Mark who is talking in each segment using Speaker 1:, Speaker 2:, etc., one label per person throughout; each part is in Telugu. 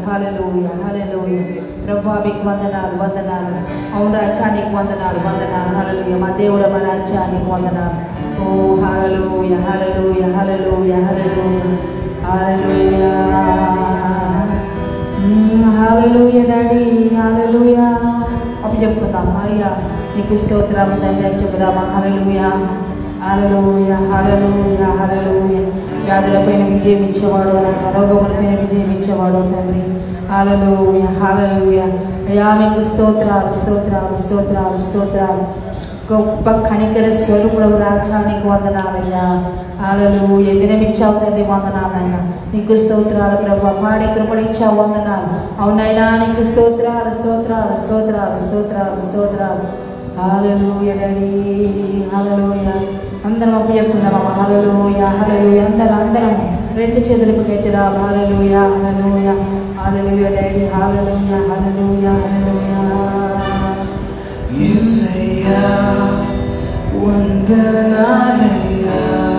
Speaker 1: హల్లెలూయ హల్లెలూయ ప్రభా మీకు వందనాలు వందనాలు అవును రాజ్యానికి వందనాలు వందనాలు హల్లెలూయ మా దేవుడు మా రాజ్యానికి వందనాలు ఓ హల్లెలూయ హల్లెలూయ హల్లెలూయ హల్లెలూయ హల్లెలూయ హాలూయ డాడీ హాలూయ అప్పుడు చెప్పుకుందాం అయ్యా నీకు స్తోత్రం తండ్రి అని చెప్పుదామా హాలూయ హాలూయ హాలూయ హాలూయ వ్యాధులపైన విజయం ఇచ్చేవాడు రోగములపైన విజయం ఇచ్చేవాడు తండ్రి హాలూయ హాలూయ అయ్యా మీకు స్తోత్రాలు స్తోత్రాలు స్తోత్రాలు స్తోత్రాలు గొప్ప కనికర స్వరూపుడు రాజ్యానికి వందనాలయ్యా ఆలలు ఎదినమిచ్చావు తండ్రి వందనాలయ్యా నీకు స్తోత్రాలు ప్రభా పాడి కృపణించావు వందనాలు అవునైనా నీకు స్తోత్రాలు స్తోత్రాలు స్తోత్రాలు స్తోత్రాలు స్తోత్రాలు హాలలు ఎడడి హాలలోయ అందరం అప్పు చెప్పుకుందాం హాలలోయ హాలలోయ అందరం అందరం రెండు చేతులకు ఎత్తిరా హాలలోయ హాలలోయ హాలలోయ డాడీ హాలలోయ హాలలోయ హాలలోయ
Speaker 2: యేసయ్యా వందనాలయ్యా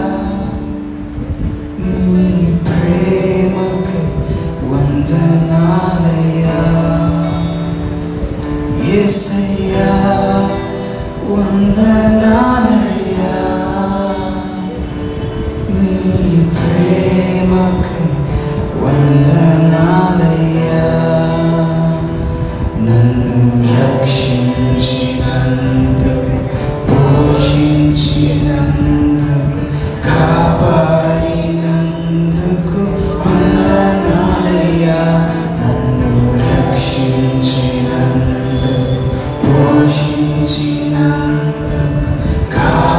Speaker 2: నీ ప్రేమకు వందనాలయ్యా యేసయ్యా వందనాలయ్యా నీ ప్రేమకు వందనాలయ్యా నన్ను రక్షించినందుకు పోషించినందుకు కాపాడినందుకు వందనాలయ్యా నన్ను రక్షించినందుకు పోషించినందుకు కా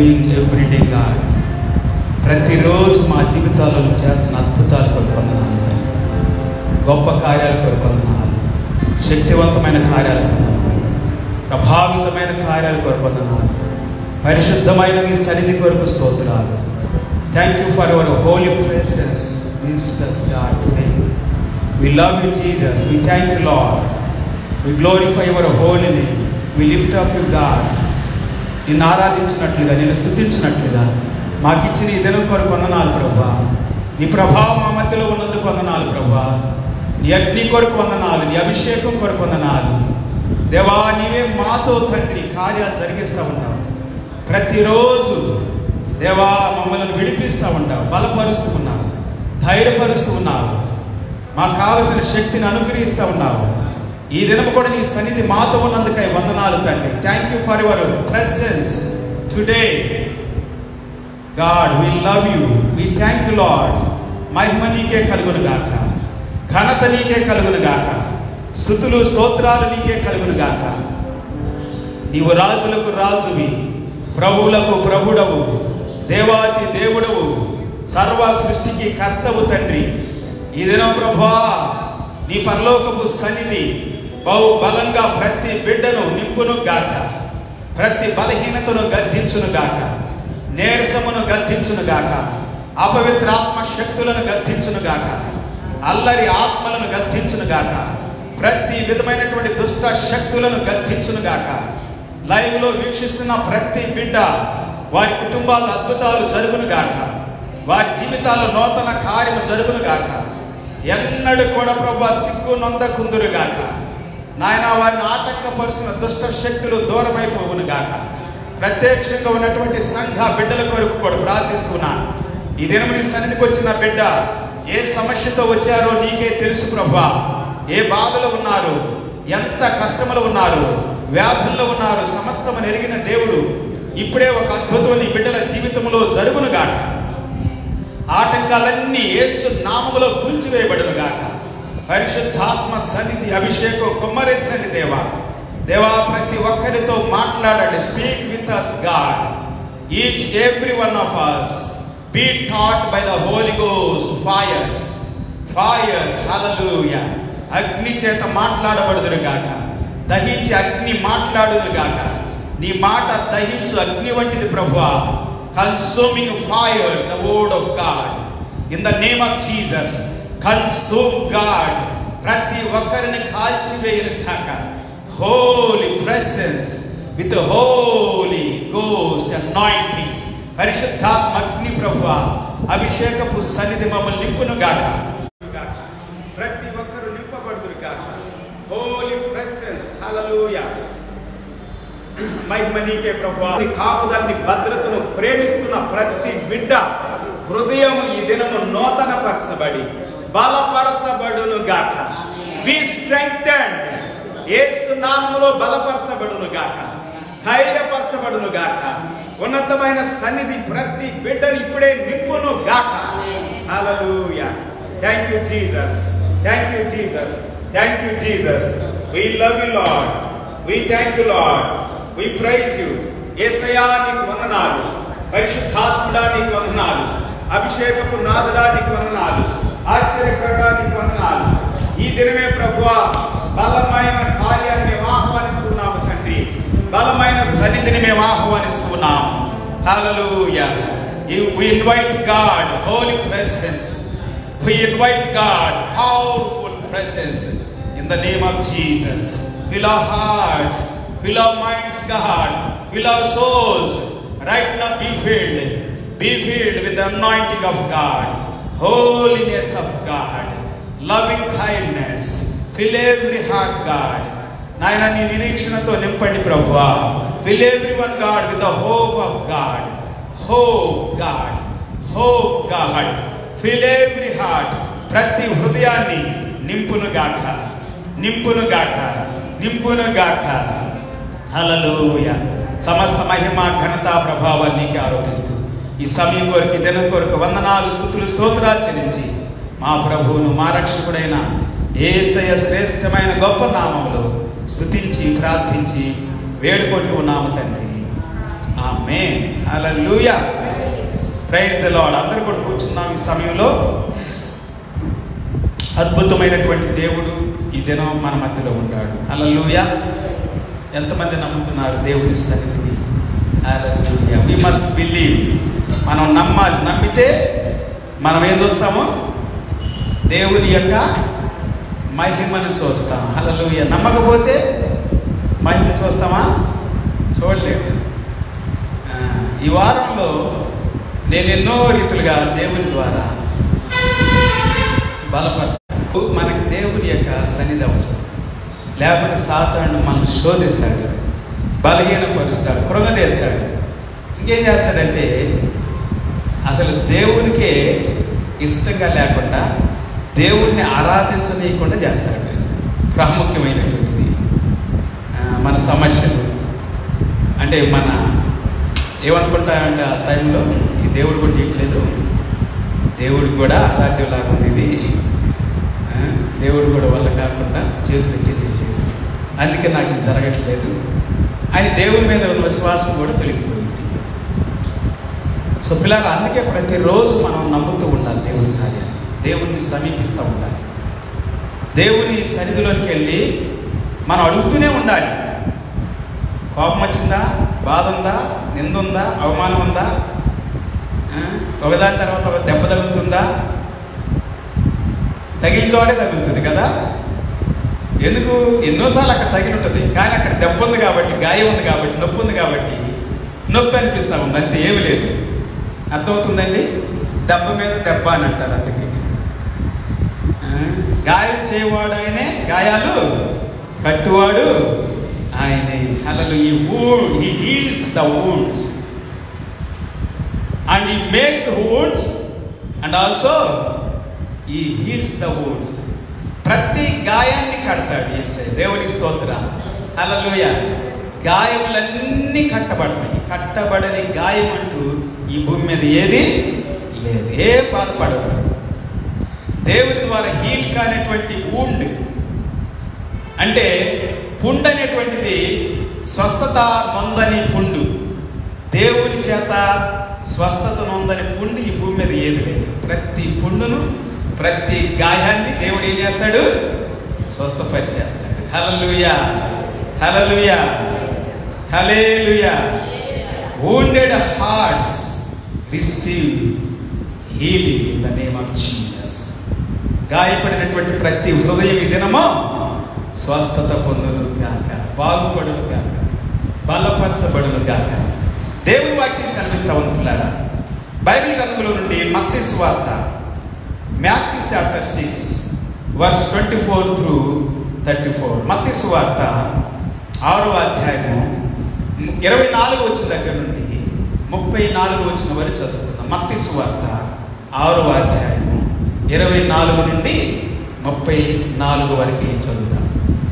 Speaker 3: డూయింగ్ ఎవ్రీడే గాడ్ ప్రతిరోజు మా జీవితాలలో చేస్తున్న అద్భుతాలు కొరకు వందనాలు తండ్రి. గొప్ప కార్యాల కొరకు వందనాలు శక్తివంతమైన కార్యాల కొరకు వందనాలు ప్రభావితమైన కార్యాల కొరకు వందనాలు పరిశుద్ధమైన మీ సన్నిధి కొరకు స్తోత్రాలు thank you for your holy praises God today we love you Jesus we thank you Lord we glorify your holy name we lift up you God నిన్ను ఆరాధించినట్లుగా నిన్ను స్థుతించినట్లుగా మాకు ఇచ్చిన ఈ దినం కొరకు వందనాలు ప్రభా నీ ప్రభావం మా మధ్యలో ఉన్నందుకు వందనాలు ప్రభా నీ అగ్ని కొరకు వందనాలు నీ అభిషేకం కొరకు వందనాలు దేవా నీవే మాతో తండ్రి కార్యాలు జరిగిస్తూ ఉంటావు ప్రతిరోజు దేవా మమ్మల్ని విడిపిస్తూ ఉంటావు బలపరుస్తూ ఉన్నావు ధైర్యపరుస్తూ ఉన్నావు మాకు కావలసిన శక్తిని అనుగ్రహిస్తూ ఉన్నావు ఈ దినం కూడా నీ సన్నిధి మాతో ఉన్నందుకై వందనాలు తండ్రి thank you for your presence today God we love you we thank you Lord మహిమ నీకే కలుగును గాక ఘనత నీకే కలుగును గాక స్థుతులు స్తోత్రాలు నీకే కలుగును గాక నీవు రాజులకు రాజువి ప్రభువులకు ప్రభుడవు దేవాతి దేవుడవు సర్వ సృష్టికి కర్తవు తండ్రి ఈ దినం ప్రభా నీ పరలోకపు సన్నిధి బహు బలంగా ప్రతి బిడ్డను నింపును గాక ప్రతి బలహీనతను గద్దించును గాక నీరసమును గద్దించును గాక అపవిత్రాత్మ శక్తులను గద్దించును గాక అల్లరి ఆత్మలను గద్దించును గాక ప్రతి విధమైనటువంటి దుష్ట శక్తులను గద్దించును గాక లైవ్ లో వీక్షిస్తున్న ప్రతి బిడ్డ వారి కుటుంబాల్లో అద్భుతాలు జరుగును గాక వారి జీవితాల్లో నూతన కార్యము జరుగును గాక ఎన్నడూ కూడా ప్రభు సిగ్గు నొందకుందురు గాక నాయన వారిని ఆటంకపరుచిన దుష్ట శక్తులు దూరమైపోవును గాక ప్రత్యక్షంగా ఉన్నటువంటి సంఘ బిడ్డల కొరకు కూడా ప్రార్థిస్తున్నాను ఈ దినం నీ సన్నిధికి వచ్చిన బిడ్డ ఏ సమస్యతో వచ్చారో నీకే తెలుసు ప్రభా ఏ బాధలో ఉన్నారు ఎంత కష్టములు ఉన్నారు వ్యాధుల్లో ఉన్నారు సమస్తమని ఎరిగిన దేవుడు ఇప్పుడే ఒక అద్భుతం నీ బిడ్డల జీవితంలో జరుగును గాక ఆటంకాలన్నీ యేసు నామములో కూల్చివేయబడును గాక పరిశుద్ధాత్మ సన్నిధి అభిషేకం కుమ్మరించండి దేవా దేవా ప్రతి ఒక్కరితో మాట్లాడండి speak with us God each every one of us be taught by the holy ghost fire fire hallelujah అగ్ని చేత మాట్లాడబడుదురు గాక దహించి అగ్ని మాట్లాడును గాక నీ మాట దహించు అగ్ని వంటిది ప్రభువా consuming fire the word of God in the name of Jesus consume God ప్రతి ఒక్కరిని కాల్చివేయను కాక holy presence with holy ghost anointing పరిశుద్ధాత్మ అగ్ని ప్రభు అభిషేకపు సన్నిధి మమ్మల్ని నింపును గాక ప్రతి ఒక్కరు నింపబడుదురు గాక హోలీ ప్రెసెన్స్ హల్లెలూయా మహిమ నీకే ప్రభు నీ కాపుదాన్ని భద్రతను ప్రేమిస్తున్న ప్రతి బిడ్డ హృదయం ఈ దినము నూతన పరచబడి బలపరచబడును గాక బి స్ట్రెంగ్థెండ్ యేసు నామములో బలపరచబడును గాక ధైర్యపరచబడును గాక ఉన్నతమైన సన్నిధి ప్రతి బిడ్డని ఇప్పుడే నింపును గాక హల్లెలూయా thank you Jesus thank you Jesus thank you Jesus we love you Lord we thank you Lord we praise you యేసయ్యా నీకు వందనాలు పరిశుద్ధాత్ముడా నీకు వందనాలు అభిషేకపు నాదుడా నీకు వందనాలు ఆశ్చర్యకరుడా నీకు వందనాలు ఈ దినమే ప్రభువా బలమైన కార్యాన్ని మేము ఆహ్వానిస్తున్నాము తండ్రి బలమైన సన్నిధిని మేము ఆహ్వానిస్తున్నాము హల్లెలూయా we invite God holy presence we invite God powerful presence in the name of Jesus fill our hearts fill our minds God fill our souls right now be filled be filled with the anointing of God holiness of God loving kindness fill every heart God నాయన నీ నిరీక్షణతో నింపండి ప్రభువా fill every one God with the hope of God hope God hope God fill every heart ప్రతి హృదయాన్ని నింపును గాక నింపును గాక నింపును గాక హల్లెలూయ సమస్త మహిమ ఘనత ప్రభావాన్ని నీకే ఆరోపిస్తూ ఈ సమయం కొరకు ఈ దినం కొరకు వందనాలు స్థుతులు స్తోత్రాలు చెల్లించి మా ప్రభువును మా రక్షకుడైన ఏసయ శ్రేష్టమైన గొప్ప నామంలో స్థుతించి ప్రార్థించి వేడుకుంటూ ఉన్నాము తండ్రి ఆమె ఆమె హల్లెలూయా ప్రైజ్ ద లార్డ్ అందరూ కూడా కూర్చున్నాం ఈ సమయంలో అద్భుతమైనటువంటి దేవుడు ఈ దినం మన మధ్యలో ఉన్నాడు హల్లెలూయా ఎంతమంది నమ్ముతున్నారు దేవుని సన్నిధిని హల్లెలూయా వి మస్ట్ బిలీవ్ మనం నమ్మాలి నమ్మితే మనం ఏం చూస్తాము దేవుని యొక్క మహిమను చూస్తాం హల్లెలూయా నమ్మకపోతే మహిమ చూస్తామా చూడలేదు ఆ, ఈ వారంలో నేను ఎన్నో రీతులుగా దేవుని ద్వారా బలపరచ మనకి దేవుని యొక్క సన్నిధి అవసరం లేకపోతే సాతాను మనం శోధిస్తాడు బలహీనపరుస్తాడు కృంగదీస్తాడు ఇంకేం చేస్తాడంటే అసలు దేవునికే ఇష్టంగా లేకుండా దేవుణ్ణి ఆరాధించనీయకుండా చేస్తాడు ప్రాముఖ్యమైనటువంటిది ఆ, మన సమస్యలు అంటే మన ఏమనుకుంటామంటే ఆ టైంలో ఈ దేవుడు కూడా చేయట్లేదు దేవుడికి కూడా అసాధ్యంలాగా ఉంది ఇది ఆ, దేవుడు కూడా వల్ల కాకుండా చేతులు ఎత్తేసేసేది అందుకే నాకు ఇది జరగట్లేదు అని దేవుని మీద ఉన్న విశ్వాసం కూడా తొలగిపోయింది సో పిల్లలు అందుకే ప్రతిరోజు మనం నమ్ముతూ ఉండాలి దేవుని కార్యాన్ని దేవుణ్ణి సమీపిస్తూ ఉండాలి దేవుని సన్నిధిలోకి వెళ్ళి మనం అడుగుతూనే ఉండాలి కోపం వచ్చిందా బాధ ఉందా నింద ఉందా అవమానం ఉందా ఆ? ఒకదాని తర్వాత ఒక దెబ్బ తగులుతుందా తగిలిన చోటే తగులుతుంది కదా ఎందుకు ఎన్నోసార్లు అక్కడ తగిలి ఉంటుంది కానీ అక్కడ దెబ్బ ఉంది కాబట్టి గాయం ఉంది కాబట్టి నొప్పి ఉంది కాబట్టి నొప్పి అనిపిస్తూ ఉంది అంతే ఏమి లేదు అర్థమవుతుందండి దెబ్బ మీద దెబ్బ అని అంటారు అందుకే ఆ? గాయం చేయవాడు ఆయనే గాయాలు కట్టువాడు ఆయనే హలలు he wound he heals the wounds and he makes wounds and also he heals the wounds ప్రతి గాయాన్ని కడతాడు ఎస్ఐ దేవుని స్తోత్ర హల్లెలూయా గాయములన్నీ కట్టబడతాయి కట్టబడని గాయం అంటూ ఈ భూమి మీద ఏది లేదు ఏ బాధపడదు దేవుని ద్వారా హీల్ కానటువంటి ఊండ్ అంటే పుండు అనేటువంటిది స్వస్థత నొందని పుండు దేవుని చేత స్వస్థత నొందని పుండు ఈ భూమి మీద ఏది లేదు ప్రతి పుండును ప్రతి గాయాన్ని దేవుడు ఏం చేస్తాడు స్వస్థపరిచేస్తాడు హలలుయా హలలుయా హలేలుయా wounded hearts receive healing in the name of Jesus గాయపడినటువంటి ప్రతి హృదయం ఈ దినమో స్వస్థత పొందును గాక బాగుపడును గాక బలపరచబడును గాక దేవుని వాక్యం సెలవిస్తా ఉంటున్నారా బైబిల్ గ్రంథంలో నుండి మత్తి స్వార్త Matthew chapter six verse twenty four through thirty four మత్తి స్వార్త ఆరో అధ్యాయము ఇరవై నాలుగు వచ్చిన దగ్గర నుండి ముప్పై నాలుగు వచ్చిన వరకు చదువుకుందాం మత్తి స్వార్త ఆరో అధ్యాయము ఇరవై నాలుగు నుండి ముప్పై నాలుగు వరకు చదువుదాం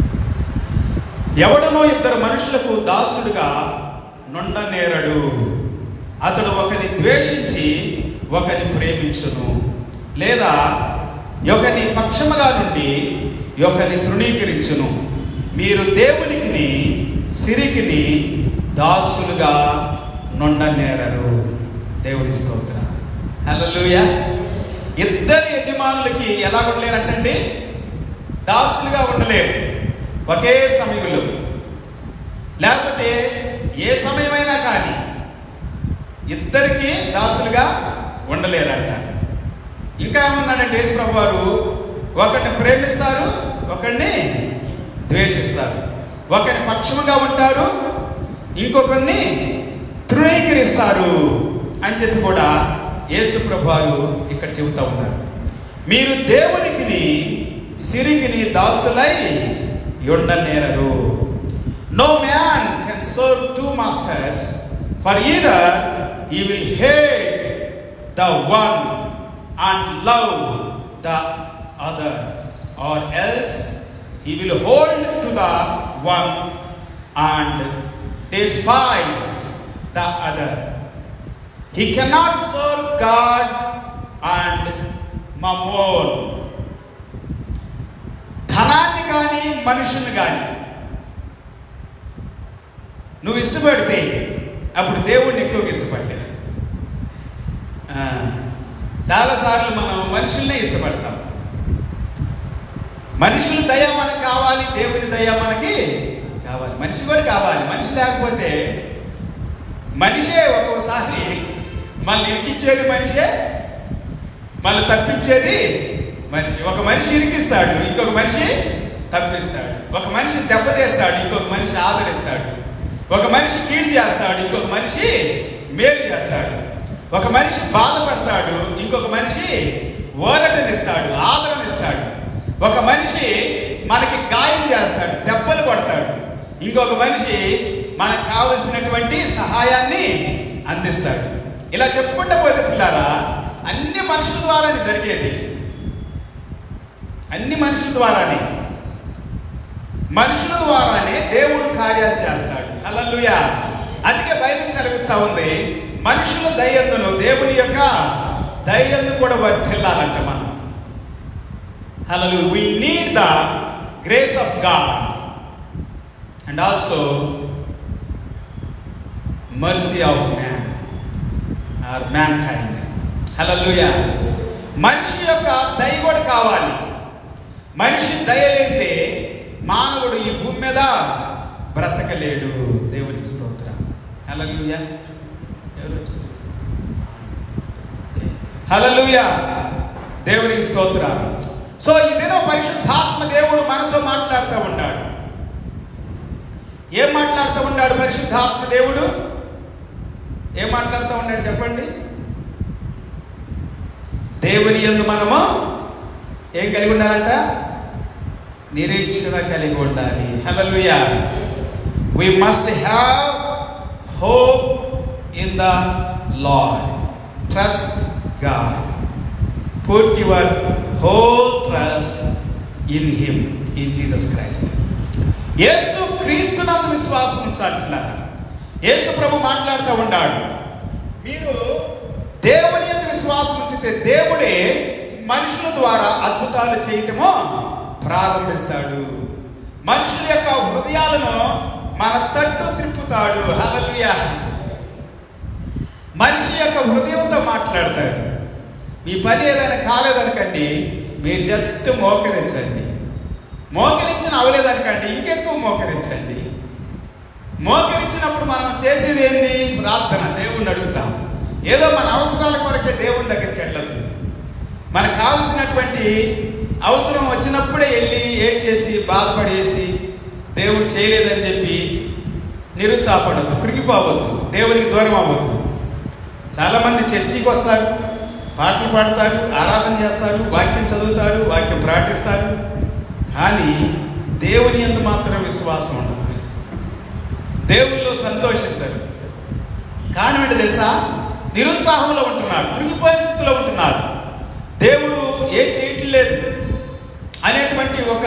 Speaker 3: ఎవడనో ఇద్దరు మనుషులకు దాసుడుగా నుండనేరడు అతడు ఒకని ద్వేషించి ఒకని ప్రేమించును లేదా ఒకని పక్షముగా నుండి ఒకని తృణీకరించును మీరు దేవునికి సిరికిని దాసులుగా నుండనేరరు దేవుని స్తోత్రం హల్లెలూయా ఇద్దరు యజమానులకి ఎలా ఉండలేరంటండి దాసులుగా ఉండలేరు ఒకే సమయంలో లేకపోతే ఏ సమయమైనా కానీ ఇద్దరికి దాసులుగా ఉండలేరంట ఇంకా ఏమన్నాడంటే యేసుప్రభు వారు ఒకరిని ప్రేమిస్తారు ఒకరిని ద్వేషిస్తారు ఒకరిని పక్షముగా ఉంటారు ఇంకొకరిని తృణీకరిస్తారు అని చెప్పి కూడా యేసుప్రభు వారు ఇక్కడ చెబుతా ఉన్నారు మీరు దేవునికి సిరిగిని దాసులై ఉండనేరరు no man can serve two masters for either he will hate the one and love the other or else he will hold to the one and despise the other. He cannot serve God and mammon. ధనాన్ని కానీ మనుషుని కానీ నువ్వు ఇష్టపడితే అప్పుడు దేవుడిని ఎక్కువగా ఇష్టపడలేదు ఆ, చాలాసార్లు మనం మనుషుల్నే ఇష్టపడతాం మనుషుల దయ మనకు కావాలి దేవుని దయ మనకి కావాలి మనిషి కూడా కావాలి మనిషి లేకపోతే మనిషే ఒక్కోసారి మళ్ళీ ఇరికిచ్చేది మనిషే మళ్ళీ తప్పించేది మనిషి ఒక మనిషి ఇరికిస్తాడు ఇంకొక మనిషి తప్పిస్తాడు ఒక మనిషి దెబ్బతీస్తాడు ఇంకొక మనిషి ఆదరిస్తాడు ఒక మనిషి కీడు చేస్తాడు ఇంకొక మనిషి మేలు చేస్తాడు ఒక మనిషి బాధపడతాడు ఇంకొక మనిషి ఓరటనిస్తాడు ఆదరణిస్తాడు ఒక మనిషి మనకి గాయం చేస్తాడు దెబ్బలు కొడతాడు ఇంకొక మనిషి మనకు కావలసినటువంటి సహాయాన్ని అందిస్తాడు ఇలా చెప్పుకుంటూ పోతే పిల్లారా అన్ని మనుషుల ద్వారానే జరిగేది అన్ని మనుషుల ద్వారానే మనుషుల ద్వారానే దేవుడు కార్యాలు చేస్తాడు హల్లెలూయా అందుకే బైబిల్ సెలవిస్తా ఉంది మనుషుల దయ్యందును దేవుని యొక్క దయ్యందు కూడా వర్ధిల్లాలంట మనం హల్లెలూయా we need the grace of God and also mercy of man or mankind హల్లెలూయా మనిషి యొక్క దయ కూడా కావాలి మనిషి దయ లేదే మానవుడు ఈ భూమి మీద బ్రతకలేడు దేవునికి స్తోత్రం హల్లెలూయా ఎవరు వచ్చారు? హల్లెలూయా దేవునికి స్తోత్రం సో ఈ దినం పరిశుద్ధాత్మ దేవుడు మనతో మాట్లాడుతూ ఉన్నాడు ఏం మాట్లాడుతూ ఉన్నాడు పరిశుద్ధాత్మ దేవుడు ఏం మాట్లాడుతూ ఉన్నాడు చెప్పండి దేవుని యందు మనము ఏం కలిగి ఉండాలంట నిరీక్షణ కలిగి ఉండాలి హల్లెలూయా we must have hope in the Lord trust God put your whole trust in him in Jesus Christ యేసు క్రీస్తునందు విశ్వాసం ఉంచాలంటున్నారు యేసు ప్రభు మాట్లాడుతూ ఉన్నాడు మీరు దేవుని యొక్క విశ్వాసం ఉంచితే దేవుడే మనుషుల ద్వారా అద్భుతాలు చేయటము ప్రారంభిస్తాడు మనుషుల యొక్క హృదయాలను మన తట్టు త్రిప్పుతాడు హల్లెలూయా మనిషి యొక్క హృదయంతో మాట్లాడతాడు మీ పని ఏదైనా కాలేదనకండి మీరు జస్ట్ మోకరించండి మోకరించిన అవలేదనకండి ఇంకెక్కువ మోకరించండి మోకరించినప్పుడు మనం చేసేది ఏంది ప్రార్థన దేవుణ్ణి అడుగుతాం ఏదో మన అవసరాల కొరకే దేవుని దగ్గరికి వెళ్ళొద్దు మనకు కావలసినటువంటి అవసరం వచ్చినప్పుడే వెళ్ళి ఏడ్ చేసి బాధపడేసి దేవుడు చేయలేదని చెప్పి నిరుత్సాహపడద్దు కృంగిపోవద్దు దేవునికి దూరం అవ్వద్దు చాలామంది చర్చికి వస్తారు పాటలు పాడతారు ఆరాధన చేస్తారు వాక్యం చదువుతారు వాక్యం ప్రార్థిస్తారు కానీ దేవుని ఎందు మాత్రం విశ్వాసం ఉండదు దేవుల్లో సంతోషించరు కారణం ఏంటి తెలుసా నిరుత్సాహంలో ఉంటున్నారు కృంగిపోయిన స్థితిలో ఉంటున్నారు దేవుడు ఏం చేయట్లేదు అనేటువంటి ఒక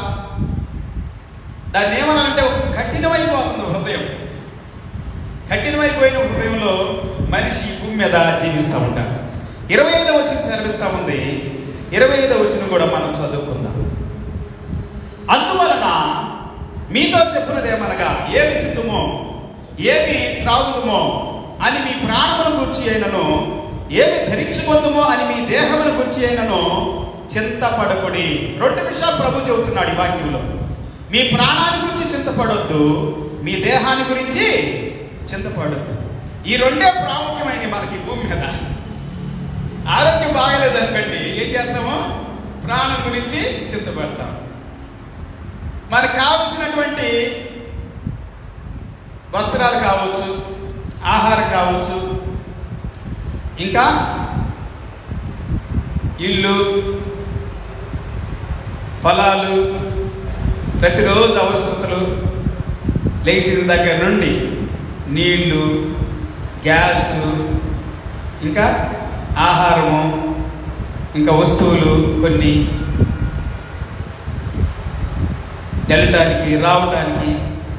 Speaker 3: దాన్ని ఏమనాలంటే ఒక కఠినమైపోతుంది హృదయం కఠినమైపోయిన హృదయంలో మనిషి ఈ భూమి మీద జీవిస్తూ ఉంటాడు ఇరవై ఐదో వచ్చిన సెలవిస్తూ ఉంది ఇరవై ఐదో వచ్చిన కూడా మనం చదువుకుందాం అందువలన మీతో చెప్పినదేమనగా ఏమి తిద్దుమో ఏమి త్రాగుదుమో అని మీ ప్రాణమును గురించి అయినను ఏమి ధరించుకుందుమో అని మీ దేహమును గురించి అయినను చింతపడకుడి రెండు విషయాలు ప్రభు చెబుతున్నాడు ఈ వాక్యంలో మీ ప్రాణాన్ని గురించి చింతపడొద్దు మీ దేహాన్ని గురించి చింతపడొద్దు ఈ రెండే ప్రాముఖ్యమైన మనకి ఈ భూమి మీద ఆరోగ్యం బాగలేదనుకోండి ఏం చేస్తాము ప్రాణం గురించి చింతపడతాం మనకు కావలసినటువంటి వస్త్రాలు కావచ్చు ఆహారం కావచ్చు ఇంకా ఇల్లు పొలాలు ప్రతిరోజు అవసరతలు లేచిన దగ్గర నుండి నీళ్లు గ్యాస్ ఇంకా ఆహారము ఇంకా వస్తువులు కొన్ని వెళ్ళటానికి రావటానికి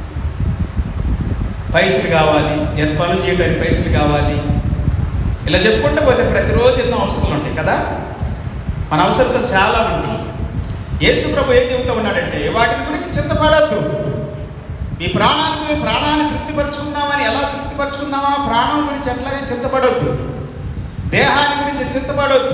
Speaker 3: పైసలు కావాలి ఎంత పనులు చేయడానికి పైసలు కావాలి ఇలా చెప్పుకుంటూ పోతే ప్రతిరోజు ఎన్నో అవసరాలు ఉంటాయి కదా మన అవసరతలు చాలా ఉంటాయి యేసు ప్రభు ఏం చెబుతూ ఉన్నాడంటే వాటి గురించి చింతపడద్దు మీ ప్రాణానికి ప్రాణాన్ని తృప్తిపరచుకుందామని ఎలా తృప్తిపరచుకుందామా ప్రాణం గురించి ఎట్లాగే చింతపడొద్దు దేహాన్ని గురించి చింతపడొద్దు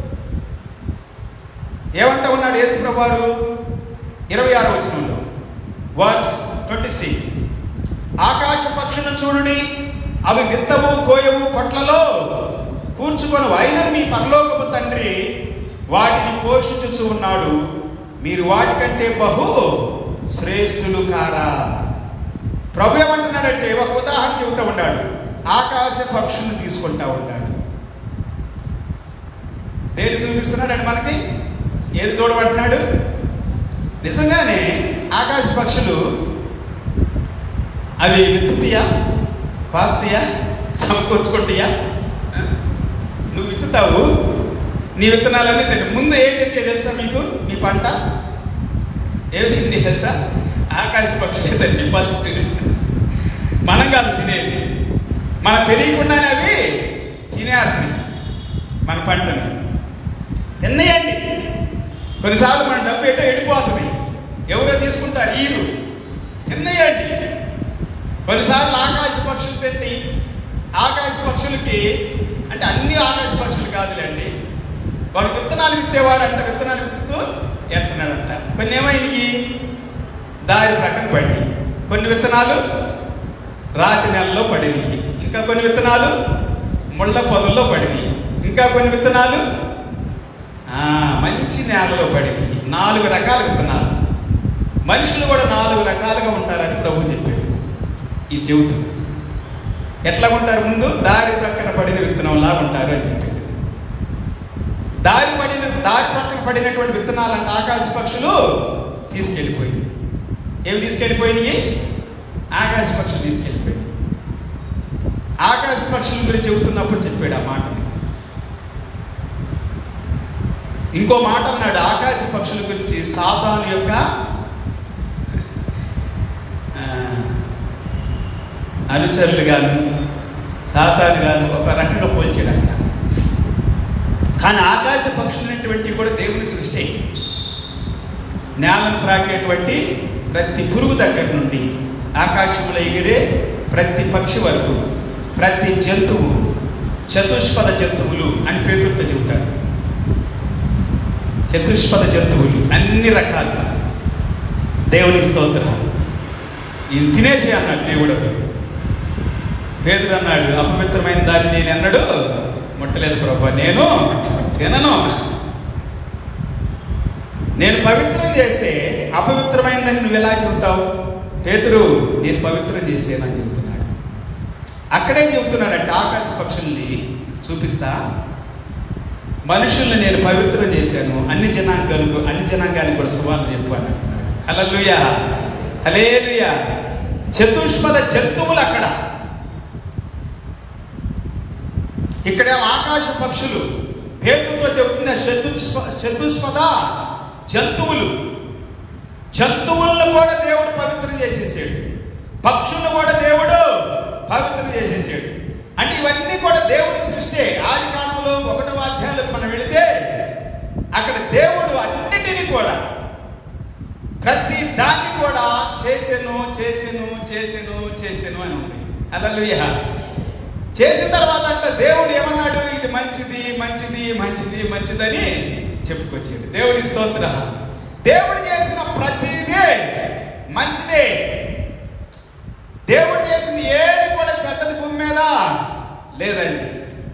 Speaker 3: ఏమంటా ఉన్నాడు యేసుప్రభు వారు ఇరవై ఆరు వచనంలో వర్స్ ట్వంటీ సిక్స్ ఆకాశ పక్షులను చూడుడి అవి విత్తవు కోయవు పొట్లలో కూర్చుకొని అయిన మీ పరలోకపు తండ్రి వాటిని పోషించుచు ఉన్నాడు మీరు వాటికంటే బహు శ్రేష్ఠులు కారా ప్రభు ఏమంటున్నాడంటే ఒక ఉదాహరణ చెబుతూ ఉన్నాడు ఆకాశ పక్షులను తీసుకుంటా ఉన్నాడు దేని చూపిస్తున్నాడండి మనకి ఏది చూడబడుతున్నాడు నిజంగానే ఆకాశ పక్షులు అవి విత్తుతాయా కాస్తాయా సమకూర్చుకుంటాయా ఆ? నువ్వు విత్తుతావు నీ విత్తనాలన్నీ తింటే ముందు ఏం తింటే తెలుసా మీకు మీ పంట ఏమి తిండి తెలుసా ఆకాశ పక్షులే తండి ఫస్ట్ మనం కాదు తినేది మనకు తెలియకుండానే అవి తినేస్తాయి మన పంటని తిన్నయండి కొన్నిసార్లు మన డబ్బు ఎటో వెళ్ళిపోతుంది ఎవరో తీసుకుంటారు ఈరు తిన్నయండి కొన్నిసార్లు ఆకాశ పక్షులు తింటి ఆకాశ పక్షులకి అంటే అన్ని ఆకాశ పక్షులు కాదులేండి ఒక విత్తనాలు విత్తేవాడు అంట విత్తనాలు విత్తుతూ ఎడుతున్నాడంట కొన్ని ఏమైంది దారి ప్రక్కన పడి కొన్ని విత్తనాలు రాతి నెలలో పడినాయి ఇంకా కొన్ని విత్తనాలు ముళ్ళ పొదల్లో పడినాయి ఇంకా కొన్ని విత్తనాలు ఆ, మంచి నేలలో పడినాయి నాలుగు రకాల విత్తనాలు మనుషులు కూడా నాలుగు రకాలుగా ఉంటారని ప్రభు చెప్పాడు ఈ చెబుతూ ఎట్లా ఉంటారు ముందు దారి ప్రక్కన పడిన విత్తనంలా ఉంటారు అని చెప్పాడు దారి పడిన దారి ప్రక్కన పడినటువంటి విత్తనాలు అంటే ఆకాశ పక్షులు తీసుకెళ్ళిపోయింది ఏమి తీసుకెళ్ళిపోయినాయి ఆకాశ పక్షులు తీసుకెళ్ళిపోయింది ఆకాశ పక్షుల గురించి చెబుతున్నప్పుడు చెప్పాడు ఆ మాటని ఇంకో మాట అన్నాడు ఆకాశ పక్షుల గురించి సాతాను యొక్క ఆ, అనుచరులు గాను సాతాను గాను ఒక రకంగా పోల్చాడు అక్కడ కానీ ఆకాశ పక్షులైనటువంటి కూడా దేవుని సృష్టి నేలను ప్రాకేటువంటి ప్రతి పురుగు దగ్గర నుండి ఆకాశంలో ఎగిరే ప్రతి పక్షి వరకు ప్రతి జంతువు చతుష్పద జంతువులు అని పేరుతో చెబుతాడు చతుష్పద జంతువులు అన్ని రకాలు దేవుని స్తోత్రం ఇది తినేసి అన్నాడు దేవుడు పేదరు అన్నాడు అపవిత్రమైన దాన్ని నేను అన్నాడు ముట్టలేదు ప్రభా నేను తినను నేను పవిత్రం చేస్తే అపవిత్రమైందని నువ్వు ఎలా చెబుతావు పేతురు నేను పవిత్రం చేసేనని చెబుతున్నాడు అక్కడే చెబుతున్నాడంటే ఆకాశ పక్షుల్ని చూపిస్తా మనుషుల్ని నేను పవిత్రం చేశాను అన్ని జనాంగాలకు అన్ని జనాంగానికి కూడా సువార్త చెప్పు అని అంటున్నాడు హల్లెలూయా హలేలుయా చతుష్పద జంతువులు అక్కడ ఇక్కడేమో ఆకాశ పక్షులు పేతులతో చెబుతుంది చతుష్ప చతుష్పద జంతువులు జంతువులను కూడా దేవుడు పవిత్రం చేసేసాడు పక్షులను కూడా దేవుడు పవిత్రం చేసేసాడు అంటే ఇవన్నీ కూడా దేవుని సృష్టి ఆది కాలంలో ఒకటో అధ్యాయంలోకి మనం వెళితే అక్కడ దేవుడు అన్నిటినీ కూడా ప్రతి దాన్ని కూడా చేసెను చేసెను చేసెను చేసెను అని ఉంది అలలుయ చేసిన తర్వాత అంట దేవుడు ఏమన్నాడు ఇది మంచిది మంచిది మంచిది మంచిదని చెప్పుకొచ్చాడు దేవుడి స్తోత్ర దేవుడు చేసిన ప్రతిదీ మంచిదే దేవుడు చేసింది ఏది కూడా చెడ్డది భూమి మీద లేదండి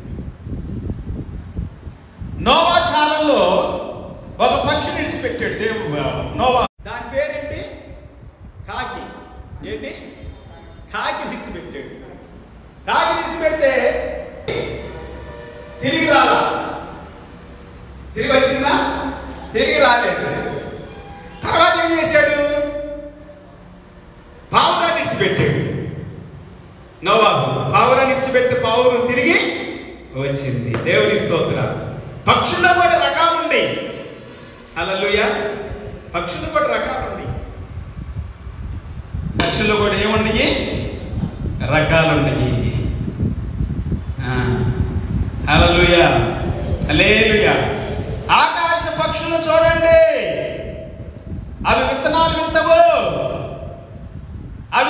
Speaker 3: నోవా కాలంలో ఒక పక్షి విడిచిపెట్టాడు దేవుడు నోవా దాని పేరేంటి కాకి ఏంటి కాకి విడిచిపెట్టాడు కాకి విడిచిపెడితే తిరిగి రాలా తిరిగి వచ్చిందా తిరిగి రాలేదు తర్వాత ఏం చేశాడు పావురాన్ని విడిచిపెట్టాడు నోవాహు పావురాన్ని విడిచిపెడితే పావురం తిరిగి వచ్చింది దేవుని స్తోత్ర పక్షుల్లో కూడా రకాలు ఉన్నాయి అలలుయ పక్షుల్లో కూడా రకాలు ఉన్నాయి పక్షుల్లో కూడా ఏమున్నాయి రకాలు ఉన్నాయి అలలుయ అలేలుయ ఆకాశ పక్షులు చూడండి అవి విత్తనాలు విత్తవు అవి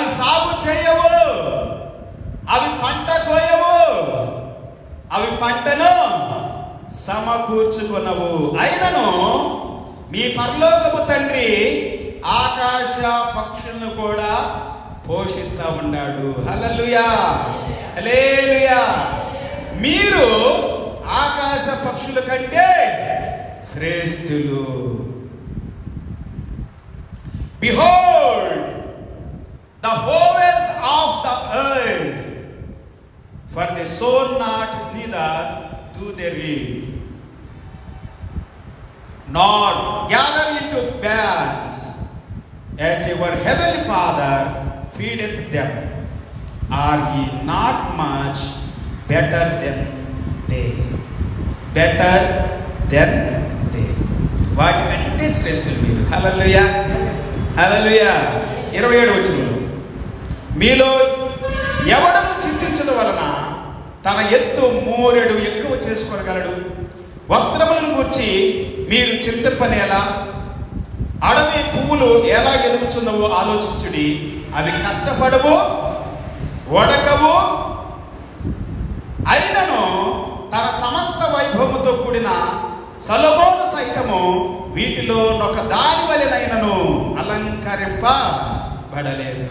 Speaker 3: సమకూర్చుకునవు అయినను మీ పరలోకపు తండ్రి ఆకాశ పక్షులను కూడా పోషిస్తా ఉన్నాడు హల్లెలూయా హల్లెలూయా మీరు ఆకాశ పక్షుల కంటే శ్రేష్ఠులు బిహోల్డ్ ద హోవెస్ of the earth for they sow not, neither do they reap, nor gather into bags, yet your heavenly Father feedeth them. Are ye not much better than they? Better than they. వాటికంటే శ్రేష్ఠులు మీరు హలలుయ హలలుయ ఇరవై ఏడు వచ్చిన మీలో ఎవడను చింతించడం వలన తన ఎత్తు మూరెడు ఎక్కువ చేసుకోగలడు వస్త్రములను గురించి మీరు చింతింపనేలా అడవి పువ్వులు ఎలా ఎదుగుచున్నవో ఆలోచించుడి అవి కష్టపడవు వడకవు అయినను తన సమస్త వైభవముతో కూడిన సలభోను సైతము వీటిలో ఒక దాని వలెనైనను అలంకరింపబడలేదు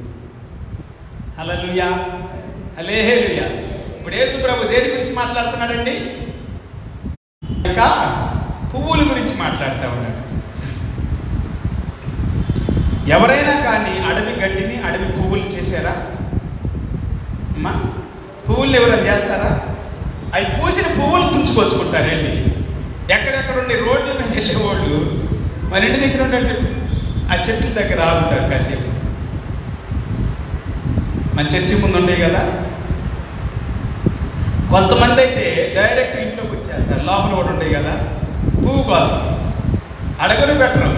Speaker 3: హలలుయా హలేలుయా ఇప్పుడు యేసు ప్రభు దేని గురించి మాట్లాడుతున్నాడండి ఇంకా పువ్వుల గురించి మాట్లాడుతూ ఉన్నాడు ఎవరైనా కానీ అడవి గడ్డిని అడవి పువ్వులు చేశారా అమ్మా పువ్వులు ఎవరైనా చేస్తారా అవి పూసిన పువ్వులు తుంచుకొచ్చుకుంటారు వెళ్ళి ఎక్కడెక్కడ ఉండే రోడ్ల మీద వెళ్ళేవాళ్ళు మన ఇంటి దగ్గర ఉండే ఆ చెట్ల దగ్గర ఆగుతారు కాసేపు మన చర్చి ముందు ఉండే కదా కొంతమంది అయితే డైరెక్ట్ ఇంట్లోకి వచ్చేస్తారు లోపల కూడా ఉండే కదా పువ్వు కోసం అడగరు పెట్టరు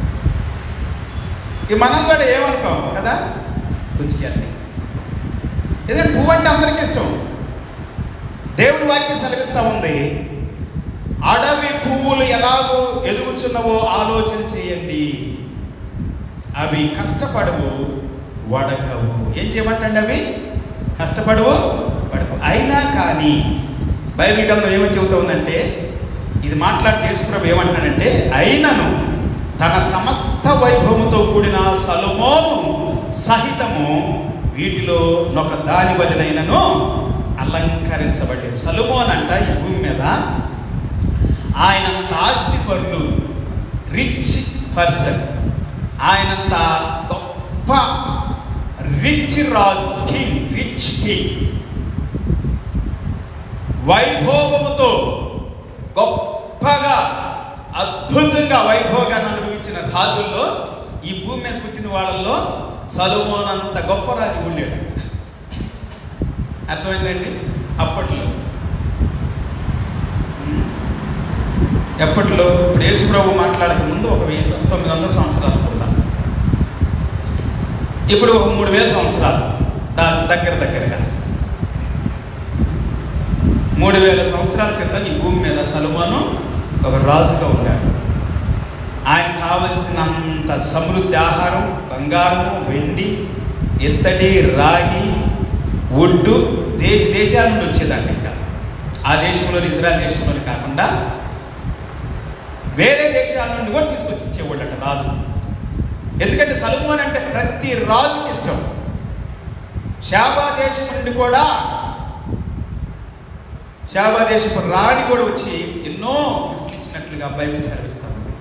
Speaker 3: ఇక మనం కూడా ఏమనుకోం కదా తుంచుకెళ్ళి ఎందుకంటే పువ్వు అంటే అందరికీ ఇష్టం దేవుని వాక్యం సెలవిస్తూ ఉంది అడవి పువ్వులు ఎలాగో ఎదుగుచున్నవో ఆలోచన చేయండి అవి కష్టపడవు వడకవు ఏం చేయమంటండి అవి కష్టపడవు వడకవు అయినా కానీ బైబిల్ గ్రంథం ఏమని చెబుతా ఉందంటే ఇది మాట్లాడి తీసుకున్నప్పుడు ఏమంటాడంటే అయినను తన సమస్త వైభవముతో కూడిన సలుమోను సహితము వీటిలో నొక దాని వలనైనను అలంకరించబడ్డది సలుమోన్ అంట ఈ భూమి మీద ఆయనంత ఆస్తి పరులు రిచ్ పర్సన్ ఆయనంత గొప్ప రిచ్ రాజు కింగ్ రిచ్ కింగ్ వైభోగముతో గొప్పగా అద్భుతంగా వైభోగాన్ని అనుభవించిన రాజుల్లో ఈ భూమి మీద పుట్టిన వాళ్ళల్లో సలుమోనంత గొప్ప రాజు ఉండేడు అర్థమైందండి అప్పట్లో ఉమ్. ఎప్పట్లో ఇప్పుడు యేసుప్రభు మాట్లాడక ముందు ఒక వెయ్యి సం- తొమ్మిది వందల సంవత్సరాలు అనుకుందాం ఇప్పుడు ఒక మూడు వేల సంవత్సరాలు దాని దగ్గర దగ్గరగా మూడు వేల సంవత్సరాల క్రితం ఈ భూమి మీద సలుమోను ఒక రాజుగా ఉన్నాడు ఆయన కావలసినంత సమృద్ధి ఆహారం బంగారము వెండి ఇత్తడి రాగి ఒడ్డు దేశ దేశాల నుండి వచ్చేదంట ఇంకా ఆ దేశంలో ఇజ్రాయల్ దేశంలోనే కాకుండా వేరే దేశాల నుండి కూడా తీసుకొచ్చి ఇచ్చేవాళ్ళట రాజు ఎందుకంటే సలుమోన్ అంటే ప్రతి రాజుకి ఇష్టం శాబా దేశం నుండి కూడా శాబా దేశపు రాణి కూడా వచ్చి ఎన్నో గిఫ్ట్లు ఇచ్చినట్లుగా బైబిల్ సెలవిస్తాం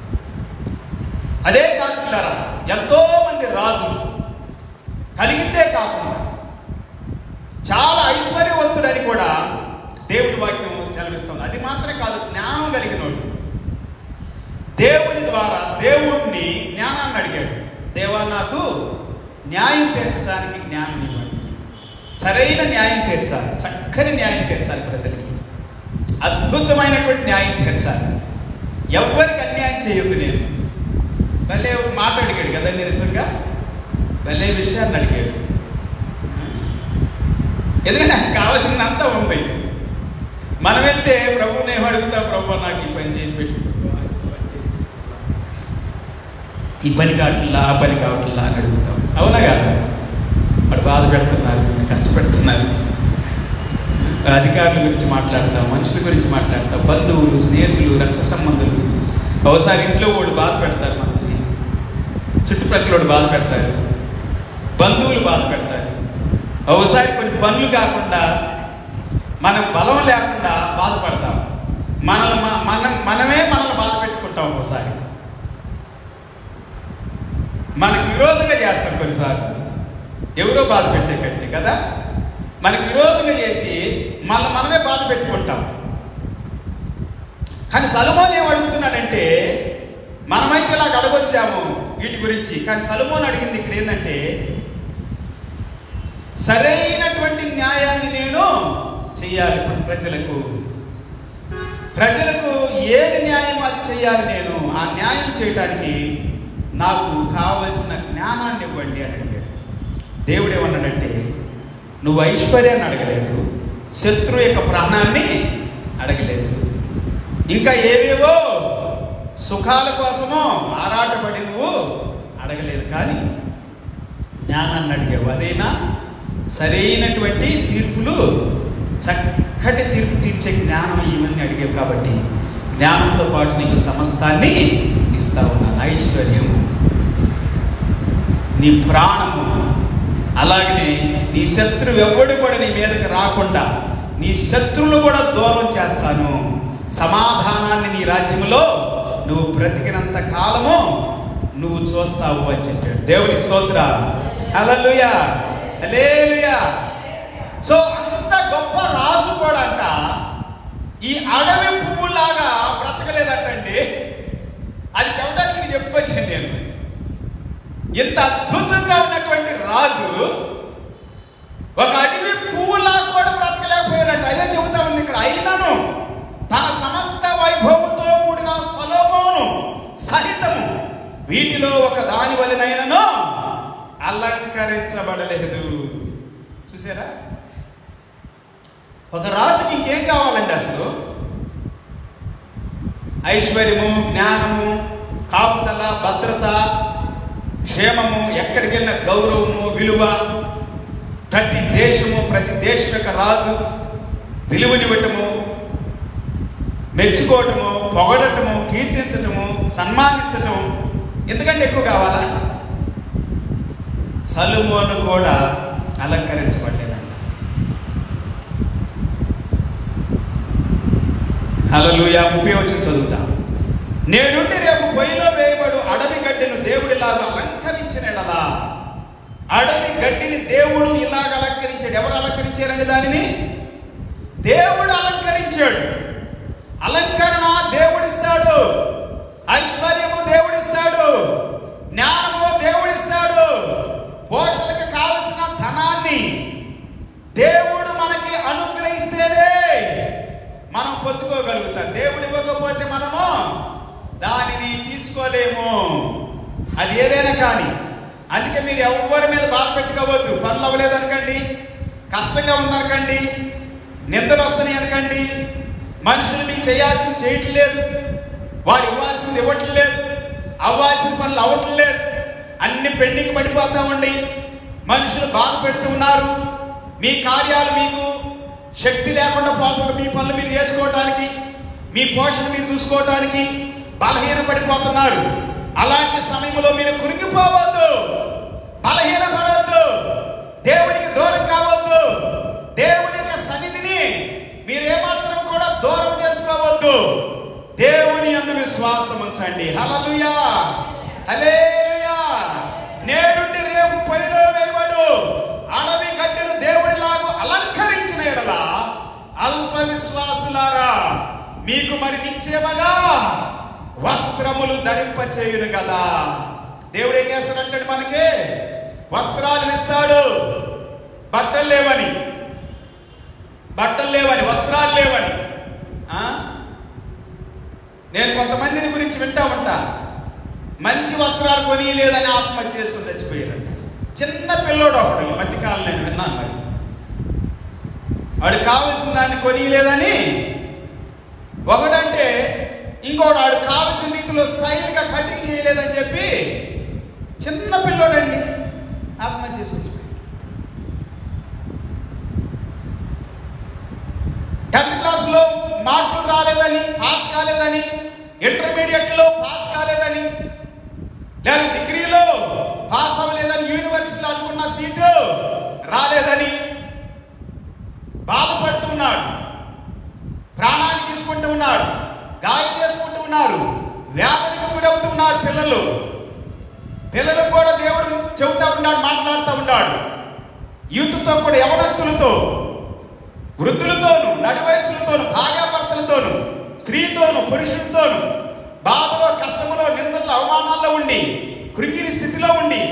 Speaker 3: అదే కాదు పిల్లరా ఎంతో మంది రాజులు కలిగిందే కాకుండా చాలా ఐశ్వర్యవంతుడని కూడా దేవుడి వాక్యం సెలవిస్తుంది అది మాత్రమే కాదు జ్ఞానం కలిగినోడు దేవుని ద్వారా దేవుణ్ణి జ్ఞానాన్ని అడిగాడు దేవా నాకు న్యాయం తీర్చడానికి జ్ఞానం ఇవ్వండి సరైన న్యాయం తీర్చాలి చక్కని న్యాయం తీర్చాలి ప్రజలకి అద్భుతమైనటువంటి న్యాయం తీర్చాలి ఎవ్వరికి అన్యాయం చేయొద్దు నేను భలే ఒక మాట అడిగాడు కదండి నిజంగా భలే విషయాన్ని అడిగాడు ఎందుకంటే నాకు కావాల్సిందంతా ఉంది మనం వెళ్తే ప్రభుని ఏం అడుగుతా ప్రభు నాకు ఈ పని చేసి పెట్టు ఈ పని కావట్లా ఆ పని కావట్లా అని అడుగుతాం అవునా కాదు వాడు బాధ పెడుతున్నారు కష్టపెడుతున్నారు అధికారుల గురించి మాట్లాడతాం మనుషుల గురించి మాట్లాడతాం బంధువులు స్నేహితులు రక్త సంబంధులు ఒకసారి ఇంట్లో వాడు బాధ పెడతారు మనల్ని చుట్టుపక్కల వాడు బాధ పెడతారు బంధువులు బాధ పెడతారు ఒకసారి కొన్ని పనులు కాకుండా మనం బలం లేకుండా బాధపడతాం మనల్ని మ- మనం మనమే మనల్ని బాధ పెట్టుకుంటాం ఒకసారి మనకు విరోధంగా చేస్తాం కొన్నిసార్లు ఎవరో బాధ పెట్టే కంటే కదా మనకు విరోధంగా చేసి మళ్ళీ మనమే బాధ పెట్టుకుంటాం కానీ సలుమోన్ ఏం అడుగుతున్నాడంటే మనమైతే ఇలా అడగొచ్చాము వీటి గురించి కానీ సలుమోన్ అడిగింది ఇక్కడ ఏంటంటే సరైనటువంటి న్యాయాన్ని నేను చెయ్యాలి ఇప్పుడు ప్రజలకు ప్రజలకు ఏది న్యాయం అది చెయ్యాలి నేను ఆ న్యాయం చేయటానికి నాకు కావలసిన జ్ఞానాన్ని ఇవ్వండి అని అడిగాడు దేవుడు ఏమన్నాడంటే నువ్వు ఐశ్వర్యాన్ని అడగలేదు శత్రువు యొక్క ప్రాణాన్ని అడగలేదు ఇంకా ఏవేవో సుఖాల కోసమో ఆరాటపడి నువ్వు అడగలేదు కానీ జ్ఞానాన్ని అడిగావు అదేనా సరైనటువంటి తీర్పులు చక్కటి తీర్పు తీర్చే జ్ఞానం ఇవన్నీ అడిగావు కాబట్టి జ్ఞానంతో పాటు నీకు సమస్తాన్ని ఇస్తా ఉన్నాను ఐశ్వర్యము నీ ప్రాణము అలాగనే నీ శత్రువు ఎవడు కూడా నీ మీదకి రాకుండా నీ శత్రువులు కూడా దూరం చేస్తాను సమాధానాన్ని నీ రాజ్యంలో నువ్వు బ్రతికినంత కాలము నువ్వు చూస్తావు అని చెప్పాడు దేవుని స్తోత్ర హల్లెలూయా హల్లెలూయా సో అంత గొప్ప రాజు కూడా అంట ఈ అడవి పువ్వులాగా బ్రతకలేదటండి అది చెప్పడానికి నేను చెప్పుకొచ్చాను నేను ఇంత అద్భుతంగా ఉన్నటువంటి రాజు ఒక అడవి పువ్వులా కూడా బ్రతకలేకపోయాడంట అదే చెబుతా ఉంది ఇక్కడ అయినను తన సమస్త వైభవంతో కూడిన సలోమోను సహితము వీటిలో ఒక దాని వలనైనను అలంకరించబడలేదు చూసారా ఒక రాజుకి ఇంకేం కావాలండి అసలు ఐశ్వర్యము జ్ఞానము కాపుదల భద్రత క్షేమము ఎక్కడికి వెళ్ళిన గౌరవము విలువ ప్రతి దేశము ప్రతి దేశం యొక్క రాజు విలువనివ్వటము మెచ్చుకోవటము పొగడటము కీర్తించటము సన్మానించటం ఎందుకంటే ఎక్కువ కావాలా సలుమోను కూడా అలంకరించబడలేదంట హల్లెలూయా ముప్పై వచ్చి చదువుతాం నేనుండి రేపు పొయ్యిలో వేయబడు అడవి గడ్డిని దేవుడిలాగా అలంకరించిన ఎడలా అడవి గడ్డిని దేవుడు ఇలాగ అలంకరించాడు ఎవరు అలంకరించారండి దానిని దేవుడు అలంకరించాడు అలంకరణ దేవుడిస్తాడు ఐశ్వర్యము దేవుడిస్తాడు జ్ఞానము దేవుడిస్తాడు పోషణకు కావలసిన ధనాన్ని దేవుడు మనకి అనుగ్రహిస్తేనే మనం పొందుకోగలుగుతాం దేవుడు ఇవ్వకపోతే మనము దానిని తీసుకోలేము అది ఏదైనా కానీ అందుకే మీరు ఎవరి మీద బాధ పెట్టుకోవద్దు పనులు అవ్వలేదు అనకండి కష్టంగా ఉందనకండి నిందలు వస్తున్నాయి అనకండి మనుషులు మీకు చేయాల్సింది చేయట్లేదు వారు ఇవ్వాల్సింది ఇవ్వట్లేదు అవ్వాల్సిన పనులు అవ్వట్లేదు అన్ని పెండింగ్ పడిపోతామండి మనుషులు బాధ పెడుతూ ఉన్నారు మీ కార్యాలు మీకు శక్తి లేకుండా పోతుంది మీ పనులు మీరు చేసుకోవటానికి మీ పోషణ మీరు చూసుకోవటానికి బలహీన పడిపోతున్నారు అలాంటి సమయంలో మీరు కురిగిపోవద్దు బలహీన పడవద్దు దేవునికి దూరం కావద్దు దేవుని యొక్క సన్నిధిని మీరు ఏమాత్రం కూడా దూరం చేసుకోవద్దు దేవుని అందు విశ్వాసం ఉంచండి హల్లెలూయా హల్లెలూయా నేడుండి రేపు పైలో వేయబడు అడవి గడ్డిను దేవుడిలాగా అలంకరించిన ఎడల అల్ప విశ్వాసులారా మీకు మరి నిశ్చయమగా వస్త్రములు ధరింపచేయును కదా దేవుడు ఏం చేస్తాడంటే మనకి వస్త్రాలను ఇస్తాడు బట్టలు లేవని బట్టలు లేవని వస్త్రాలు లేవని ఆ? నేను కొంతమందిని గురించి వింటా ఉంటా మంచి వస్త్రాలు కొని లేదని ఆత్మహత్య చేసుకుని చచ్చిపోయారంట చిన్న పిల్లోడు ఒకడు ఈ మధ్యకాలం నేను విన్నాను మరి వాడు కావలసిన దాన్ని కొని లేదని ఒకడంటే ఇంకోటి వాడు కావలసిన రీతిలో స్టైల్గా కటింగ్ చేయలేదని చెప్పి చిన్న పిల్లోడండి ఆత్మహత్య చేసుకుని చచ్చిపోయాడు. టెన్త్ క్లాస్లో మార్కులు రాలేదని పాస్ కాలేదని ఇంటర్మీడియట్లో పాస్ కాలేదని లేదా డిగ్రీలో పాస్ అవ్వలేదని యూనివర్సిటీలో అనుకున్న సీటు రాలేదని బాధపడుతున్నాడు ప్రాణాన్ని తీసుకుంటూ ఉన్నాడు గాయం చేసుకుంటూ ఉన్నారు వ్యాధులకు గురవుతున్నారు పిల్లలు పిల్లలకు కూడా దేవుడు చెబుతా ఉన్నాడు మాట్లాడుతూ ఉన్నాడు యూత్తో కూడా యవనస్తులతో వృద్ధులతోను నడి వయసులతోను భార్యాభర్తలతోను స్త్రీతోను పురుషులతోను బాధలో కష్టములో నిందల్లో అవమానాల్లో ఉండి కృంగిని స్థితిలో ఉండి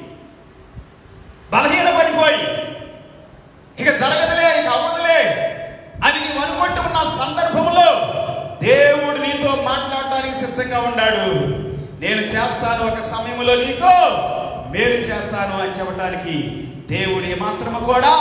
Speaker 3: బలహీనపడిపోయి ఇక జరగదులే ఇక అవ్వదులే అని నీవు అనుకుంటూ ఉన్న సందర్భంలో దేవుడు నీతో మాట్లాడటానికి సిద్ధంగా ఉన్నాడు నేను చేస్తాను ఒక సమయంలో నీకు మేలు చేస్తాను అని చెప్పడానికి దేవుడు ఏమాత్రము కూడా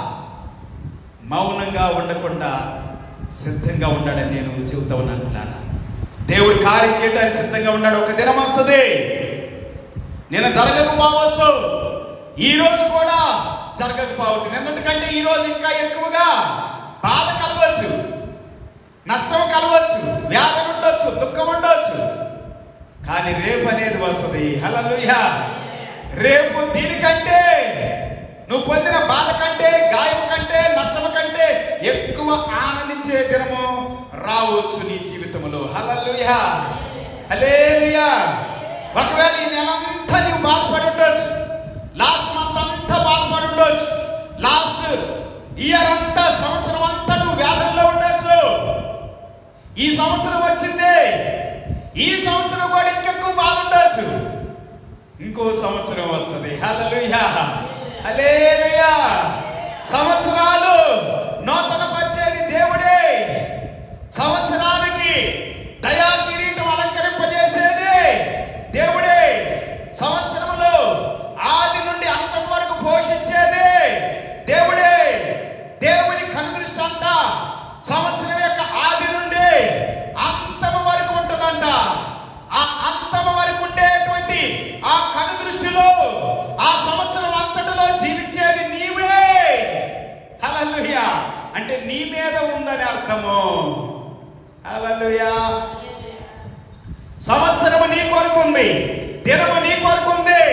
Speaker 3: మౌనంగా ఉండకుండా సిద్ధంగా ఉన్నాడని నేను చెబుతా ఉన్నాను పిల్లలు దేవుడు కార్యం చేయడానికి సిద్ధంగా ఉన్నాడు ఒక దినం వస్తుంది నిన్న జరగకపోవచ్చు ఈ రోజు కూడా జరగకపోవచ్చు నిన్నటి కంటే ఈ రోజు ఇంకా ఎక్కువగా బాధ కలవచ్చు నష్టం కలవచ్చు వ్యాధి ఉండొచ్చు దుఃఖం ఉండొచ్చు కానీ రేపు అనేది వస్తుంది హల్లెలూయా రేపు దీనికంటే నువ్వు పొందిన బాధ కంటే గాయం కంటే నష్టం కంటే ఎక్కువ ఆనందించే దినము రావచ్చు నీ జీవితంలో హల్లెలూయా హల్లెలూయా ఒకవేళ ఈ నెలంతా నీవు బాధపడి ఉండొచ్చు లాస్ట్ మంత్ అంతా బాధపడి ఉండొచ్చు లాస్ట్ ఇయర్ అంతా సంవత్సరం అంతా నువ్వు వ్యాధుల్లో ఉండొచ్చు ఈ సంవత్సరం వచ్చింది ఈ సంవత్సరం కూడా ఇంకెక్కువ బాధ ఉండొచ్చు ఇంకో సంవత్సరం వస్తుంది హల్లెలూయా హల్లెలూయా సంవత్సరాలు నూతన పరిచేది దేవుడే సంవత్సరానికి దయా కిరీటం అలంకరింపజేసేది దేవుడే సంవత్సరములో ఆది నుండి అంతం వరకు పోషించేది దేవుడే దేవుని కనుదృష్టి అంట సంవత్సరం యొక్క ఆది నుండి అంతము వరకు ఉంటుందంట ఆ అంతము వరకు ఉండేటువంటి ఆ కను దృష్టిలో ఆ సంవత్సరం అంతటిలో జీవించేది నీవే హల్లెలూయా అంటే నీ మీద ఉందని అర్థము హల్లెలూయా సంవత్సరము నీ కొరకు ఉంది దినము నీ కొరకు ఉంది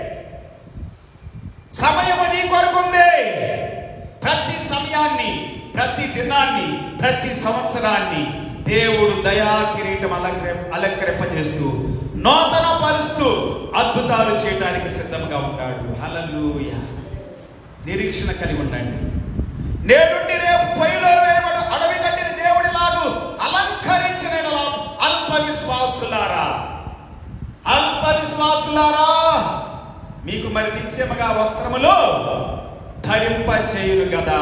Speaker 3: సమయము నీ కొరకు ఉంది ప్రతి సమయాన్ని ప్రతి దినాన్ని ప్రతి సంవత్సరాన్ని దేవుడు దయా కిరీటం అలంకరి అలంకరింపజేస్తూ నూతన పరుస్తూ అద్భుతాలు చేయడానికి సిద్ధంగా ఉంటాడు హల్లెలూయ నిరీక్షణ కలిగి ఉండండి నేడుండి రేపు పొయ్యిలో వేయబడు అడవి గట్టిన దేవుడి లాగు అలంకరించిన యెడల అల్ప విశ్వాసులారా అల్ప విశ్వాసులారా మీకు మరి నిత్యముగా వస్త్రములు ధరింప చేయును కదా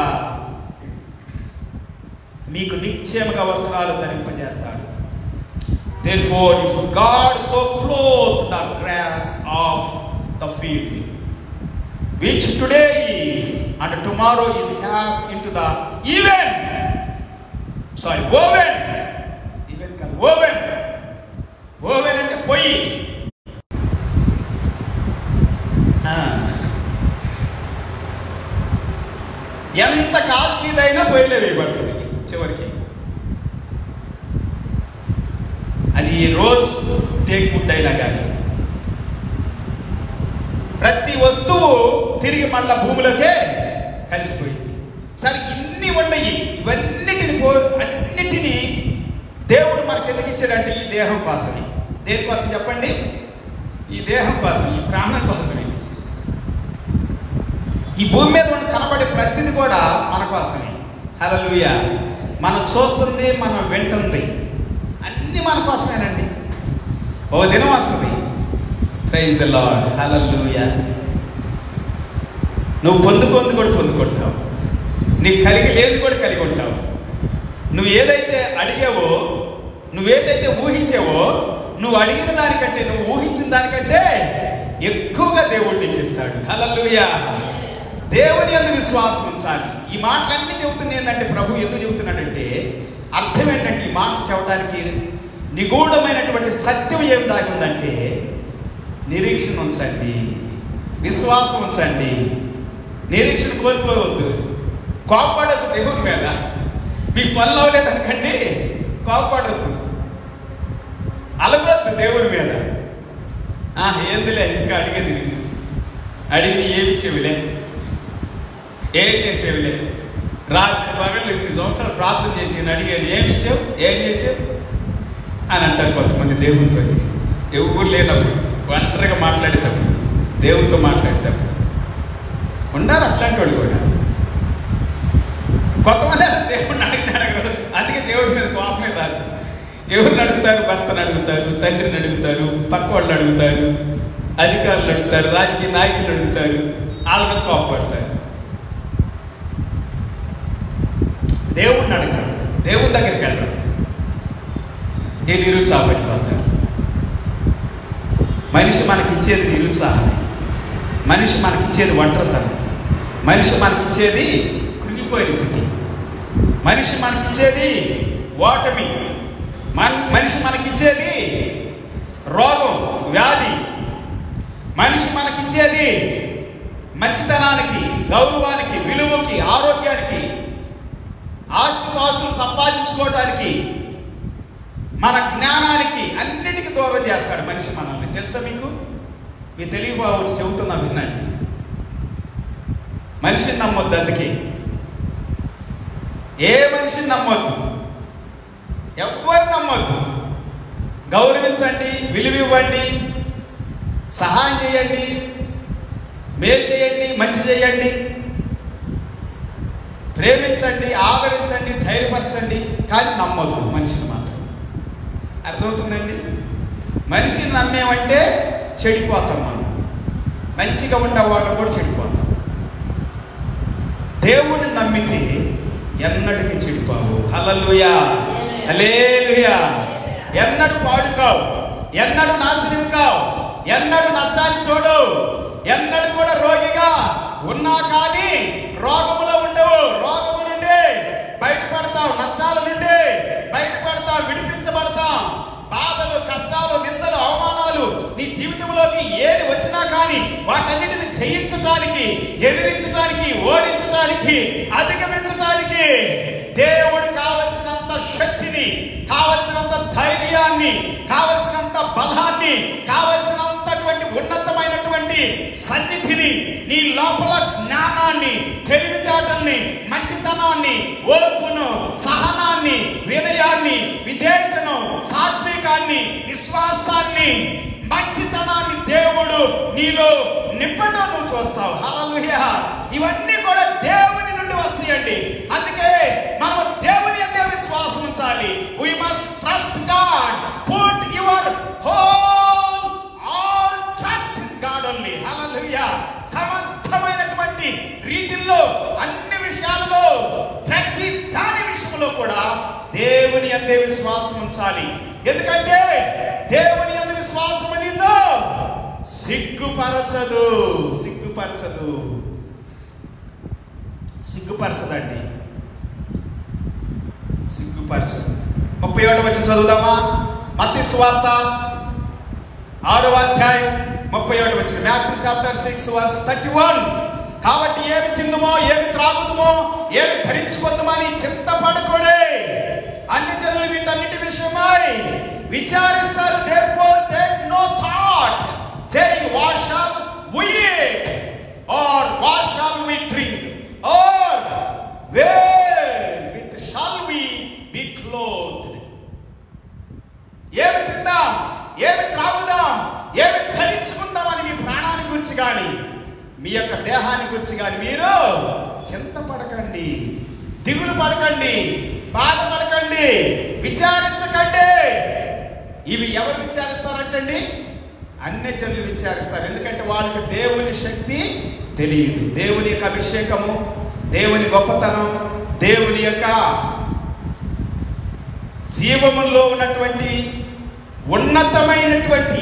Speaker 3: మీకు నిత్యముగా వస్త్రాలు ధరింపజేస్తాడు Therefore, if God so clothe the grass of the field, which today is and tomorrow is cast into the even, sorry, woven, even కాదు woven, woven అంటే పొయ్యి ఆ. ఎంత కాస్ట్లీదైనా పొయ్యిలో వేయబడుతుంది చివరికి అది రోజ్ టేక్ వుడ్ అయినా కానీ ప్రతి వస్తువు తిరిగి మళ్ళా భూమిలోకే కలిసిపోయింది సరే ఇన్ని ఉన్నాయి ఇవన్నిటిని పో అన్నిటినీ దేవుడు మనకి ఎందుకు ఇచ్చాడంటే ఈ దేహం కోసమే దేనికోసం చెప్పండి ఈ దేహం కోసం ఈ ప్రాణం కోసమే ఈ భూమి మీద మనకు కనబడే ప్రతిది కూడా మన కోసమే హల్లెలూయా మనం చూస్తుంది మనం వింటుంది అన్నీ మన కోసమేనండి ఓ దినం వస్తుంది ప్రైజ్ ద లార్డ్ హల్లెలూయా నువ్వు పొందుకుంది కూడా పొందుకుంటావు నీకు కలిగి లేదు కూడా కలిగి ఉంటావు నువ్వు ఏదైతే అడిగావో నువ్వేదైతే ఊహించావో నువ్వు అడిగిన దానికంటే నువ్వు ఊహించిన దానికంటే ఎక్కువగా దేవుడు నీకు ఇస్తాడు హల్లెలూయా దేవుని అందు విశ్వాసం ఉంచాలి ఈ మాటలన్నీ చెబుతుంది ఏంటంటే ప్రభు ఎందుకు చెబుతున్నాడంటే అర్థం ఏంటంటే ఈ మాట చెప్పడానికి నిగూఢమైనటువంటి సత్యం ఏం దాగి ఉందంటే నిరీక్షణ ఉంచండి విశ్వాసం ఉంచండి నిరీక్షణ కోల్పోవద్దు కోపడద్దు దేవుని మీద మీ పనులు అవ్వలేదు అనకండి కోపడద్దు అలగొద్దు దేవుడి మీద ఆ, ఏందిలే ఇంకా అడిగేది నిన్ను అడిగి ఏమి చెవిలే ఏం చేసేవిలే రాత్రి పగలు ఇన్ని సంవత్సరాలు ప్రార్థన చేసి నేను అడిగేది ఏమి ఇచ్చావు ఏం చేసావు అని అంటారు కొంతమంది దేవునితో ఎవరు లేనప్పుడు ఒంటరిగా మాట్లాడేటప్పుడు దేవునితో మాట్లాడేటప్పుడు ఉన్నారు అట్లాంటి వాళ్ళు కూడా కొంతమంది అసలు దేవుడిని అడిగిన అడగరు అందుకే దేవుడి మీద కోపమే రాదు ఎవరిని అడుగుతారు భర్తను అడుగుతారు తండ్రిని అడుగుతారు పక్క వాళ్ళని అడుగుతారు అధికారులు అడుగుతారు రాజకీయ నాయకులు అడుగుతారు వాళ్ళ మీద కోపపడతారు దేవుణ్ణి అడగరు దేవుని దగ్గరికి వెళ్ళరు ఏ నిరుత్సాహపడిపోతారు మనిషి మనకిచ్చేది నిరుత్సాహమే మనిషి మనకిచ్చేది ఒంటరితనం మనిషి మనకిచ్చేది కృంగిపోయిన స్థితి మనిషి మనకిచ్చేది ఓటమి మన మనిషి మనకిచ్చేది రోగం వ్యాధి మనిషి మనకిచ్చేది మంచితనానికి గౌరవానికి విలువకి ఆరోగ్యానికి ఆస్తి పాస్తులు సంపాదించుకోవడానికి మన జ్ఞానానికి అన్నిటికీ దూరం చేస్తాడు మనిషి మనల్ని తెలుసా మీకు మీ తెలియబావచ్చు చెబుతున్నా వినండి మనిషిని నమ్మొద్దు అందుకే ఏ మనిషిని నమ్మొద్దు ఎవ్వరిని నమ్మొద్దు గౌరవించండి విలువ ఇవ్వండి సహాయం చేయండి మేలు చేయండి మంచి చేయండి ప్రేమించండి ఆదరించండి ధైర్యపరచండి కానీ నమ్మొద్దు మనిషిని మాత్రం అర్థమవుతుందండి మనిషిని నమ్మేమంటే చెడిపోతాం మనం మంచిగా ఉండే వాళ్ళు కూడా చెడిపోతాం దేవుడిని నమ్మితే ఎన్నటికి చెడిపోవు హల్లెలూయా హల్లెలూయా ఎన్నడు పాడుకావు ఎన్నడు నాశనం కావు ఎన్నడు నష్టాన్ని చూడు ఎన్నడు కూడా రోగిగా ఉన్నా కానీ రోగములో ఉండవు రోగము నుండి బయటపడతావు నష్టాల నుండి బయటపడతావు విడిపించబడతాం బాధలు కష్టాలు నిందలు అవమానాలు నీ జీవితంలోకి ఏది వచ్చినా కానీ వాటన్నిటిని జయించడానికి ఎదిరించడానికి ఓడించడానికి అధిగమించడానికి దేవుడు కావలసినంత శక్తిని కావలసినంత ధైర్యాన్ని కావలసినంత బలాన్ని కావలసినంతటువంటి ఉన్నతమైనటువంటి సన్నిధిని నీ లోపల జ్ఞానాన్ని తెలివితేటల్ని మంచితనాన్ని ఓర్పును సహనాన్ని వినయాన్ని విధేయతను సాత్వికాన్ని విశ్వాసాన్ని మంచితనాన్ని దేవుడు నీలో నింపడం నువ్వు చూస్తావు హల్లెలూయా ఇవన్నీ కూడా దేవుని నుండి వస్తాయండి అందుకే మనం దేవుని అందే విశ్వాసం ఉంచాలి we must trust God put your whole all trust God only hallelujah సమస్తమైనటువంటి రీతిల్లో అన్ని విషయాలలో ప్రతి దాని విషయంలో కూడా దేవుని అందే విశ్వాసం ఉంచాలి ఎందుకంటే దేవుని అందు విశ్వాసం నిన్ను సిగ్గుపరచదు సిగ్గుపరచదు సిగ్గుపరచదండి సిగ్గుపరచదు ముప్పై ఒకటి వచ్చి చదువుదామా మత్తి స్వార్త ఆరో అధ్యాయం ముప్పై ఒకటి వచ్చింది Matthew chapter six verse thirty one కాబట్టి ఏమి తిందుమో ఏమి త్రాగుదుమో ఏమి ధరించుకుందామని చింతపడకూడే అన్ని జనులు వీటన్నిటి విషయమై విచారిస్తారు therefore take no thought saying what shall we eat or what shall we drink or where with shall we be clothed ఏమి తిందాం ఏమి త్రాగుదాం ఏమి ధరించుకుందామని మీ ప్రాణాన్ని గురించి కానీ మీ యొక్క దేహాన్ని గురించి కానీ మీరు చింతపడకండి దిగులు పడకండి బాధపడకండి విచారించకండి ఇవి ఎవరు విచారిస్తారంటండి అన్ని జనులు విచారిస్తారు ఎందుకంటే వాళ్ళకి దేవుని శక్తి తెలియదు దేవుని యొక్క అభిషేకము దేవుని గొప్పతనం దేవుని యొక్క జీవములో ఉన్నటువంటి ఉన్నతమైనటువంటి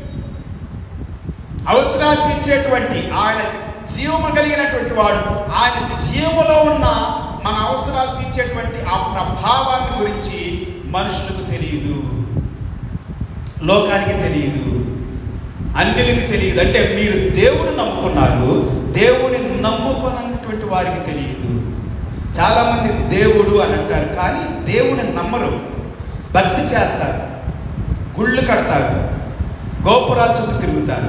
Speaker 3: అవసరాలు తీర్చేటువంటి ఆయన జీవము కలిగినటువంటి వాడు ఆయన జీవములో ఉన్న మన అవసరాలు తీర్చేటువంటి ఆ ప్రభావాన్ని గురించి మనుషులకు తెలియదు లోకానికి తెలియదు అన్యులకి తెలియదు అంటే మీరు దేవుడు నమ్ముకున్నారు దేవుని నమ్ముకున్నటువంటి వారికి తెలియదు చాలామంది దేవుడు అని అంటారు కానీ దేవుడిని నమ్మరు భక్తి చేస్తారు గుళ్ళు కడతారు గోపురాల చుట్టూ తిరుగుతారు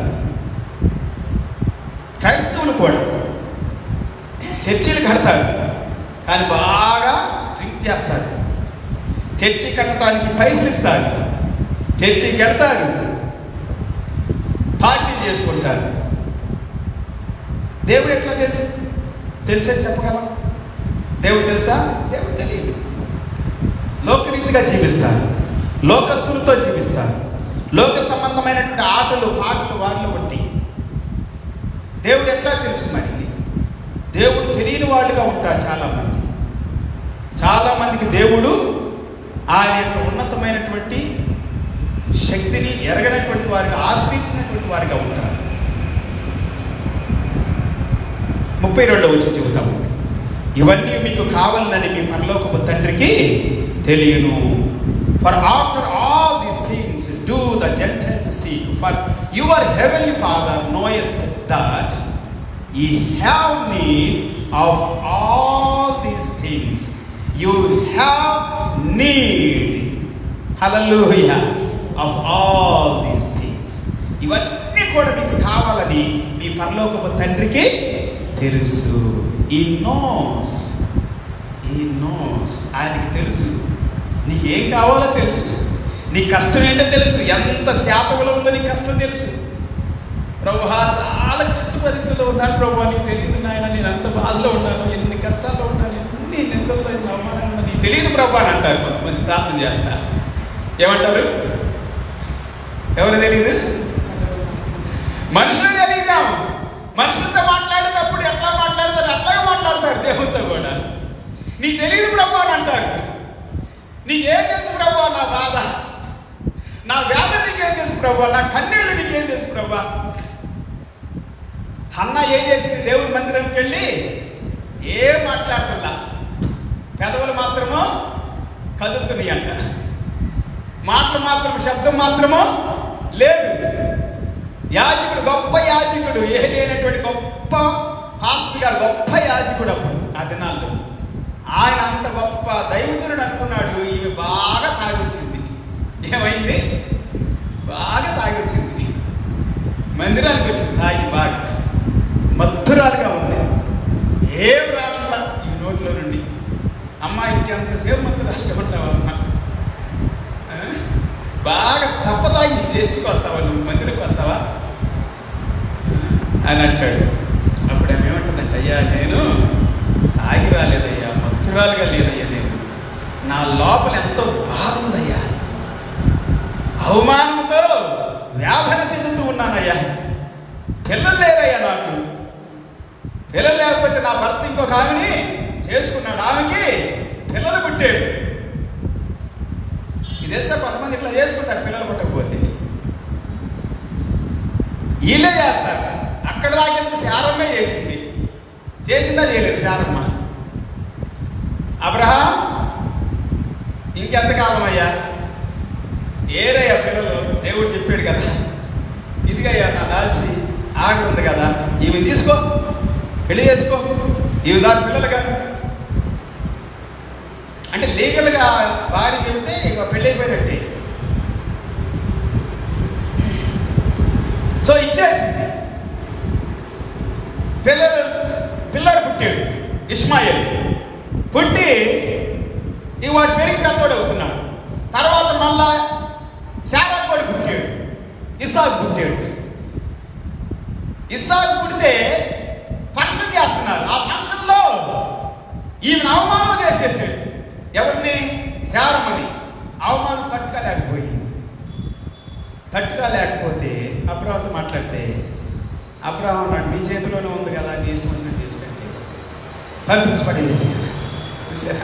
Speaker 3: క్రైస్తవులు కూడా చర్చిలు కడతారు కానీ బాగా డ్రింక్ చేస్తారు చర్చి కట్టడానికి పైసలు ఇస్తారు చర్చికి వెళ్తారు పార్టీలు చేసుకుంటారు దేవుడు ఎట్లా తెలుసు తెలిసే చెప్పగలం దేవుడు తెలుసా దేవుడు తెలియదు లోకరీతిగా జీవిస్తారు లోకస్తులతో జీవిస్తారు లోక సంబంధమైనటువంటి ఆటలు పాటలు వారిలో ఉండి దేవుడు ఎట్లా తెలుసు మరి దేవుడు తెలియని వాళ్ళుగా ఉంటారు చాలామంది చాలామందికి దేవుడు ఆయన యొక్క ఉన్నతమైనటువంటి శక్తిని ఎరగనటువంటి వారిగా ఆశ్రయించినటువంటి వారిగా ఉంటారు ముప్పై రెండవ వచ్చి చెబుతాము ఇవన్నీ మీకు కావాలని మీ పరలోకపు తండ్రికి తెలియను for after all these things do the gentiles seek for your heavenly father knoweth that ye have need of all these things you have need hallelujah of all these things ఇవన్నీ కూడా మీకు కావాలని మీ పరలోకపు తండ్రికి తెలుసు ఈ నోస్ ఈ నోస్ ఆయనకి తెలుసు నీకు ఏం కావాలో తెలుసు నీ కష్టం ఏంటో తెలుసు ఎంత శాపంలో ఉందో నీ కష్టం తెలుసు ప్రభా చాలా కష్టపరిస్థితిలో ఉన్నాను ప్రభా నీకు తెలియదు నాయన నేను అంత బాధలో ఉన్నాను ఎన్ని కష్టాల్లో ఉన్నాను ఎన్ని నిందల్లో ఎన్ని అవమానాలు ఉన్నా నీకు తెలియదు ప్రభా అని అంటారు కొంతమంది ప్రార్థన చేస్తారు ఏమంటారు ఎవరు తెలియదు మనుషులు తెలియదాం మనుషులతో మాట్లాడేటప్పుడు ఎట్లా మాట్లాడతారు అట్లాగే మాట్లాడతారు దేవుడితో కూడా నీకు తెలియదు ప్రభు అని అంటారు నీకేం తెలుసు ప్రభు నా బాధ నా వేదన నీకేం తెలుసు ప్రభు నా కన్నీళ్ళు నీకేం తెలుసు ప్రభు అన్న ఏం చేసింది దేవుడి మందిరంకి వెళ్ళి ఏం మాట్లాడతల్లా పెదవులు మాత్రము కదులుతున్నాయి అంట మాటలు మాత్రం శబ్దం మాత్రము లేదు యాజకుడు గొప్ప యాజకుడు ఏ లేనటువంటి గొప్ప పాస్టర్ గారు గొప్ప యాజకుడు అప్పుడు ఆ దినాల్లో ఆయన అంత గొప్ప దైవజనుడు అనుకున్నాడు ఈమె బాగా తాగొచ్చింది ఏమైంది బాగా తాగొచ్చింది మందిరానికి వచ్చింది తాగి బాగా మధురాలుగా ఉంది ఏం రావట్లా ఈ నోట్లో నుండి అమ్మాయికి అంతసేపు మధురాలుగా ఉంటావమ్మా ఆ? బాగా తప్పతాగి చేర్చుకొస్తావా నువ్వు మందిరకు వస్తావా అని అంటాడు అప్పుడు ఆమె ఏమంటుందంటే అయ్యా నేను తాగి రాలేదయ్యా మధురాలుగా లేదయ్యా నేను నా లోపల ఎంతో బాధ ఉందయ్యా అవమానంతో వ్యాధన చెందుతూ ఉన్నానయ్యా పిల్లలు లేరయ్యా నాకు పిల్లలు లేకపోతే నా భర్త ఇంకొక ఆమెని చేసుకున్నాడు ఆమెకి పిల్లలు పుట్టాడు ఇది తెలుసా కొంతమంది ఇట్లా చేసుకుంటారు పిల్లలు పుట్టకపోతే వీళ్ళే చేస్తారు అక్కడ దాకా శారమ్మే చేసింది చేసిందా చేయలేదు శారమ్మ అబ్రహాం ఇంకెంతకాలం అయ్యా ఏరయ్యా పిల్లలు దేవుడు చెప్పాడు కదా ఇదిగయ్యా నా దాసి ఆగి ఉంది కదా ఈమె తీసుకో పెళ్లి చేసుకో ఈమె దాని పిల్లలుగా అంటే లీగల్గా భార్య చెబితే ఇక పెళ్ళి అయిపోయినట్టే సో ఇచ్చేసింది పిల్లలు పిల్లడు పుట్టాడు ఇస్మాయిల్ పుట్టి ఈ వాడు పెరిగి పెద్దోడు అవుతున్నాడు తర్వాత మళ్ళా శారా కూడా పుట్టాడు ఇసాక్ పుట్టాడు ఇసాక్ పుడితే ఫంక్షన్ చేస్తున్నారు ఆ ఫంక్షన్లో ఈమెను అవమానం చేసేసాడు ఎవరిని శారమని అవమానం తట్టుకోలేకపోయింది తట్టుకోలేకపోతే అబ్రాహంతో మాట్లాడితే అబ్రాహం అన్నాడు నీ చేతిలోనే ఉంది కదా నీ ఇష్టం వచ్చినట్టు చేసుకోండి పంపించి పడేసి చూసారా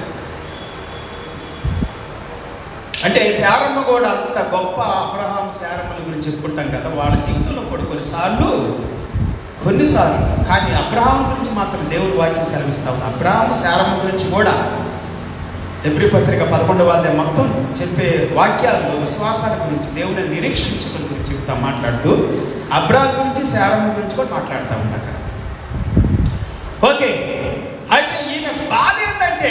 Speaker 3: అంటే శారమ్మ కూడా అంత గొప్ప అబ్రహాం శారమ్మల గురించి చెప్పుకుంటాం కదా వాళ్ళ జీవితంలో కూడా కొన్నిసార్లు కొన్నిసార్లు కానీ అబ్రహాం గురించి మాత్రం దేవుడు వాక్యం సెలవిస్తా ఉంది అబ్రహాం శారమ్మ గురించి కూడా ఎబ్రి పత్రిక పదకొండవ అధ్యాయం మొత్తం చెప్పే వాక్యాల్లో విశ్వాసాల గురించి దేవుని నిరీక్షించుకుని గురించి చెప్తా మాట్లాడుతూ అబ్రాహం గురించి శారమ్మ గురించి కూడా మాట్లాడుతూ ఉంది అక్కడ ఓకే అయితే ఈమె బాధ ఏంటంటే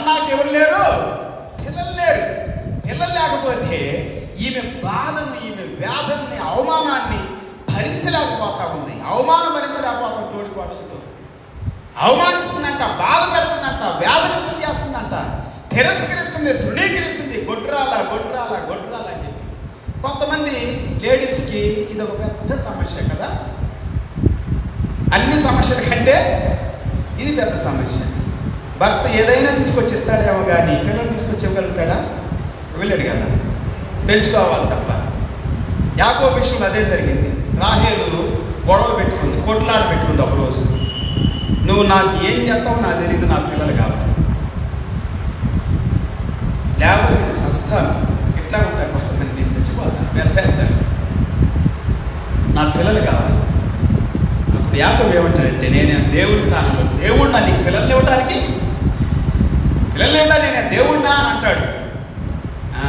Speaker 3: హన్నాకి ఎవరు లేరు పిల్లలు లేరు పిల్లలు లేకపోతే ఈమె బాధను ఈమె వ్యాధుల్ని అవమానాన్ని భరించలేకపోతా ఉంది అవమానం భరించలేకపోతాం తోడి కోడలతో అవమానిస్తుందంట బాధ పెడుతుందంట వ్యాధులు గురి చేస్తుందంట తిరస్కరిస్తుంది తృణీకరిస్తుంది గొడ్రాల గొడ్రాల గొడ్రాల అని చెప్పి కొంతమంది లేడీస్కి ఇది ఒక పెద్ద సమస్య కదా అన్ని సమస్యల కంటే ఇది పెద్ద సమస్య భర్త ఏదైనా తీసుకొచ్చి ఇస్తాడేమో కానీ పిల్లలు తీసుకొచ్చి ఇవ్వగలుగుతాడా వెళ్ళాడు కదా పెంచుకోవాలి తప్ప యాకో విషయంలో అదే జరిగింది రాహేలు గొడవ పెట్టుకుంది కొట్లాడ పెట్టుకుంది ఒక రోజు నువ్వు నాకు ఏం చేస్తావో నాకు తెలియదు నా పిల్లలు కావాలి లేకపోతే నేను సస్తాను ఎట్లా ఉంటాను కొంతమంది నేను చచ్చిపోతాను పెద్దేస్తాను నా పిల్లలు కావాలి అప్పుడు యాకబ్ ఏమంటాడంటే నేను దేవుడి స్థానంలో దేవుడు నా నీకు పిల్లల్ని ఇవ్వడానికి పిల్లల్ని ఇవ్వడానికి నేను దేవుడినా అని అంటాడు ఆ,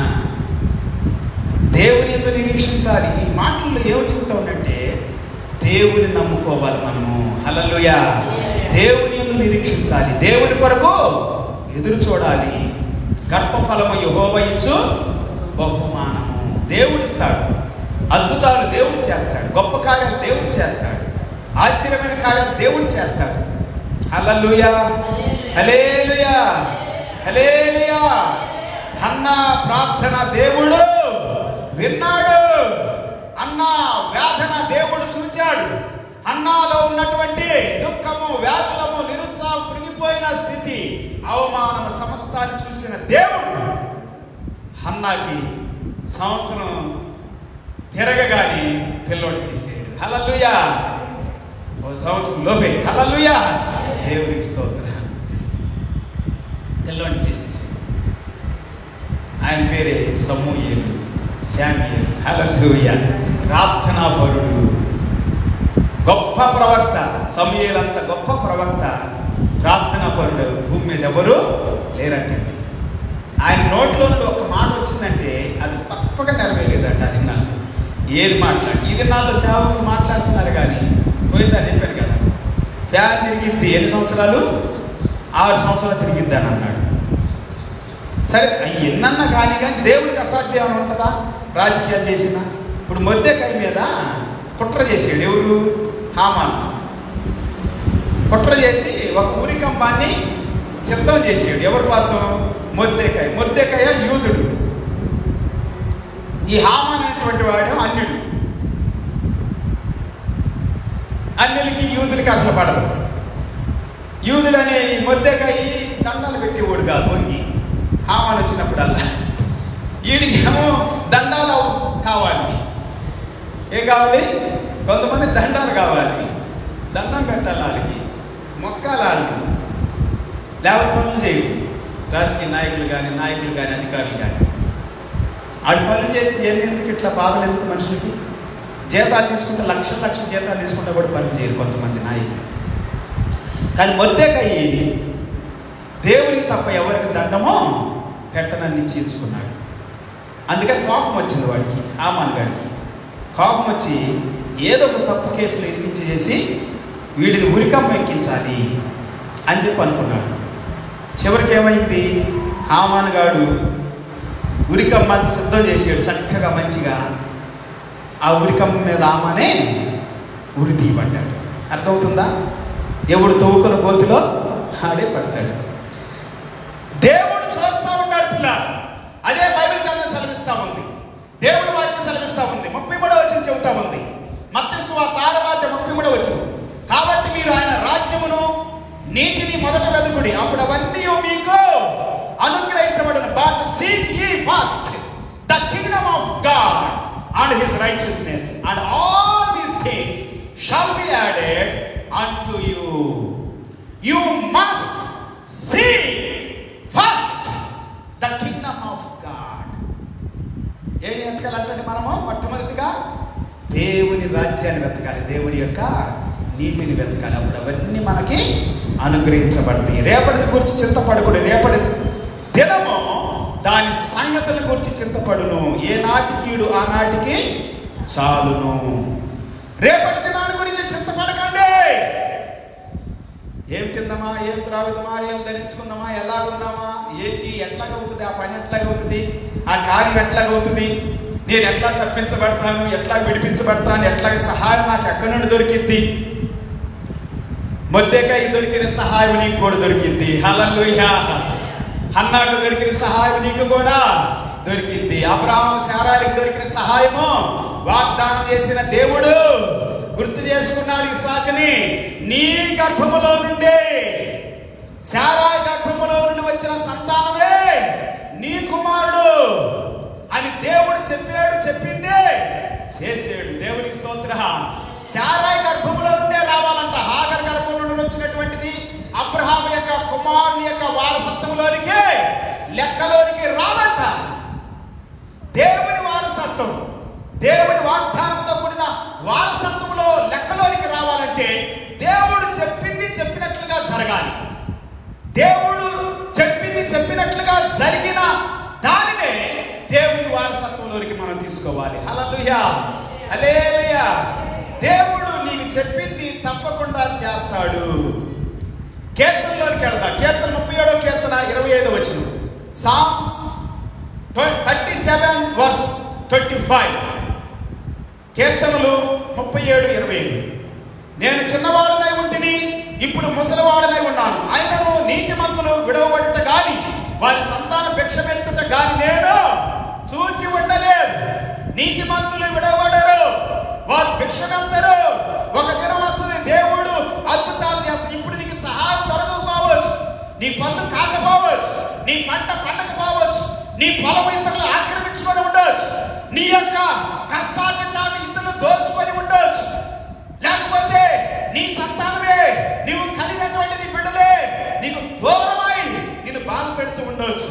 Speaker 3: దేవుని ఎందుకు నిరీక్షించాలి ఈ మాటల్లో ఏమి చెబుతా ఉందంటే దేవుని నమ్ముకోవాలి మనము హల్లెలూయా దేవుని ఎందు నిరీక్షించాలి దేవుని కొరకు ఎదురు చూడాలి గర్భఫలము యహోవ ఇచ్చు బహుమానము దేవుడిస్తాడు అద్భుతాలు దేవుడు చేస్తాడు గొప్ప కార్యాలు దేవుడు చేస్తాడు ఆశ్చర్యమైన కార్యాలు దేవుడు చేస్తాడు హల్లెలూయా హలేలుయా హలేలుయా అన్నా ప్రార్థన దేవుడు విన్నాడు అన్న వేదన దేవుడు చూచాడు అన్నాలో ఉన్నటువంటి దుఃఖము వ్యాధులము నిరుత్సాహం పురిగిపోయిన స్థితి అవమానం సమస్తాన్ని చూసిన దేవుడు అన్నాకి సంవత్సరం తిరగగానే పిల్లోడి చేసేది హలలుయా ఓ సంవత్సరం లోపే హలలుయా దేవునికి స్తోత్రం తెల్లోడి చేసేసి ఆయన పేరే సమూయేలు శామ్యుయేలు హల్లెలూయా ప్రార్థనాపరుడు గొప్ప ప్రవక్త సమూయేలు అంత గొప్ప ప్రవక్త ప్రార్థనాపరుడు భూమి మీద ఎవరు లేరంటండి ఆయన నోట్లో నుండి ఒక మాట వచ్చిందంటే అది తప్పక నెరవేరేదంట అది నాకు ఏది మాట్లాడి ఈ దినాల్లో సేవకులు మాట్లాడుతున్నారు కానీ పోయిసారి చెప్పాను కదా ఫ్యాన్ తిరిగిద్ది ఎన్ని సంవత్సరాలు ఆరు సంవత్సరాలు తిరిగిద్ది అని అన్నాడు సరే అవి ఎన్నన్నా కానీ కానీ దేవుడికి అసాధ్యం అని ఉంటుందా రాజకీయాలు చేసిన ఇప్పుడు మొద్దెకాయ మీద కుట్ర చేసాడు ఎవరు హామాన్ కుట్ర చేసి ఒక ఊరికంబాన్ని సిద్ధం చేసాడు ఎవరి కోసం మొద్దెకాయ మొద్దెకాయ యూదుడు ఈ హామాన్ అనేటువంటి వాడు అన్యుడు అన్యులకి యూదులకి అసలు పడదు యూదుడు అనే ఈ మొద్దెకాయ దండాలు పెట్టేవాడు కాదు వంగి హామాన్ వచ్చినప్పుడల్లా వీడికేమో దండాలు అవ- కావాలి ఏ కావాలి కొంతమంది దండాలు కావాలి దండం పెట్టాలి వాళ్ళకి మొక్కాలి వాళ్ళకి లేకపోతే పనులు చేయవు రాజకీయ నాయకులు కానీ నాయకులు కానీ అధికారులు కానీ వాళ్ళు పనులు చేస్తే ఎన్ని ఎందుకు ఇట్లా బాధలు ఎందుకు మనుషులకి జీతాలు తీసుకుంటే లక్షల లక్షల జీతాలు తీసుకుంటే కూడా పనులు చేయరు కొంతమంది నాయకులు కానీ మొద్దెకయ్యి దేవునికి తప్ప ఎవరికి దండమో పెట్టనని నిశ్చయించుకున్నాడు అందుకని కోపం వచ్చింది వాడికి ఆమాన్ గాడికి కోపం వచ్చి ఏదో ఒక తప్పు కేసులు ఇరికించేసి వీడిని ఉరికమ్మ ఎక్కించాలి అని చెప్పి అనుకున్నాడు చివరికి ఏమైంది హామాన్ గాడు ఉరికమ్మ సిద్ధం చేసాడు చక్కగా మంచిగా ఆ ఉరికమ్మ మీద ఆమానే ఉరి తీయబడ్డాడు అర్థమవుతుందా ఎవడు తవ్వుకున్న గోతిలో ఆడే పడతాడు దేవుడు చూస్తా ఉన్నాడు పిల్ల అదే బైబిల్ గ్రంథం సెలవిస్తా ఉంది దేవుడు వాక్యం సెలవిస్తా ఉంది ముప్పై మూడో వచ్చిన చెబుతా ఉంది మత్స్సు ఆ తారవాత ముప్పై మూడో వచ్చిన కాబట్టి మీరు ఆయన రాజ్యమును నీతిని మొదట వెతుకుడి అప్పుడు అవన్నీ మీకు అనుగ్రహించబడిన but seek ye first the kingdom of God and his righteousness and all these things shall be added unto you you must seek first the kingdom of God ఏం వెతకాలంటే మనము మొట్టమొదటిగా దేవుని రాజ్యాన్ని వెతకాలి దేవుని యొక్క నీతిని వెతకాలి అప్పుడు అవన్నీ మనకి అనుగ్రహించబడతాయి రేపటి గురించి చింతపడకూడదు రేపటి దినము దాని సంగతుల గురించి చింతపడును ఏ నాటికీడు ఆ నాటికి చాలును రేపటి దినాన్ని గురించి చింతపడకండి ఏం తిందామా ఏం త్రాగుదామా ఏం ధరించుకుందామా ఎలాగుందామా ఏంటి ఎట్లాగవుతుంది ఆ పని ఎట్లాగవుతుంది ఆ కార్యం ఎట్లాగవుతుంది నేను ఎట్లా తప్పించబడతాను ఎట్లా విడిపించబడతాను ఎట్లా సహాయం నాకు ఎక్కడి నుండి దొరికింది మొద్దెకాయ దొరికిన సహాయం నీకు కూడా దొరికింది హల్లెలూయా హన్నాకు దొరికిన సహాయం నీకు కూడా దొరికింది అబ్రాహ్మ శారానికి దొరికిన సహాయము వాగ్దానం చేసిన దేవుడు గుర్తు చేసుకున్నాడు ఇసాకుని నీ గర్భములో నుండి శారా గర్భములో నుండి వచ్చిన సంతానమే నీ కుమారుడు అని దేవుడు చెప్పాడు చెప్పిందే చేసాడు దేవునికి స్తోత్ర శారాయి గర్భములో నుండే రావాలంట హాగర్ గర్భంలో నుండి వచ్చినటువంటిది అబ్రహాం యొక్క కుమారుని యొక్క వారసత్వంలోనికి లెక్కలోనికి రాదంట దేవుని వారసత్వం దేవుని వాగ్దానంతో కూడిన వారసత్వంలో లెక్కలోనికి రావాలంటే దేవుడు చెప్పింది చెప్పినట్లుగా జరగాలి దేవుడు చెప్పింది చెప్పినట్లుగా జరిగిన దానినే దేవుని వారసత్వంలోనికి మనం తీసుకోవాలి హల్లెలూయా హల్లెలూయా దేవుడు నీకు చెప్పింది తప్పకుండా చేస్తాడు కీర్తనలోనికి వెళ్దాం కీర్తన ముప్పై ఏడో కీర్తన ఇరవై ఐదో వచ్చిన Psalms thirty seven verse twenty five కీర్తనలు ముప్పై ఏడు ఇరవై ఐదు నేను చిన్నవాడనై ఉంటిని ఇప్పుడు ముసలివాడనై ఉన్నాను ఆయనను నీతిమంతులు విడవబడుట గాని వారి సంతాన భిక్షమెత్తుట గాని నేను చూచి ఉండలేదు నీతిమంతులు విడవబడరు వారు భిక్షమెత్తరు ఒక దినం వస్తుంది దేవుడు అద్భుతాలు చేస్తాడు ఇప్పుడు నీకు సహాయం దొరకకపోవచ్చు నీ పనులు కాకపోవచ్చు నీ పంట పండకపోవచ్చు నీ పొలం ఇతరులు ఆక్రమించుకొని ఉండొచ్చు నీ యొక్క కష్టాన్ని దాన్ని ఇతరులు దోచుకొని ఉండొచ్చు లేకపోతే నీ సంతానమే నీవు కలిగినటువంటి నీ బిడ్డలే నీకు దూరమై నిన్ను బాధ పెడుతూ ఉండొచ్చు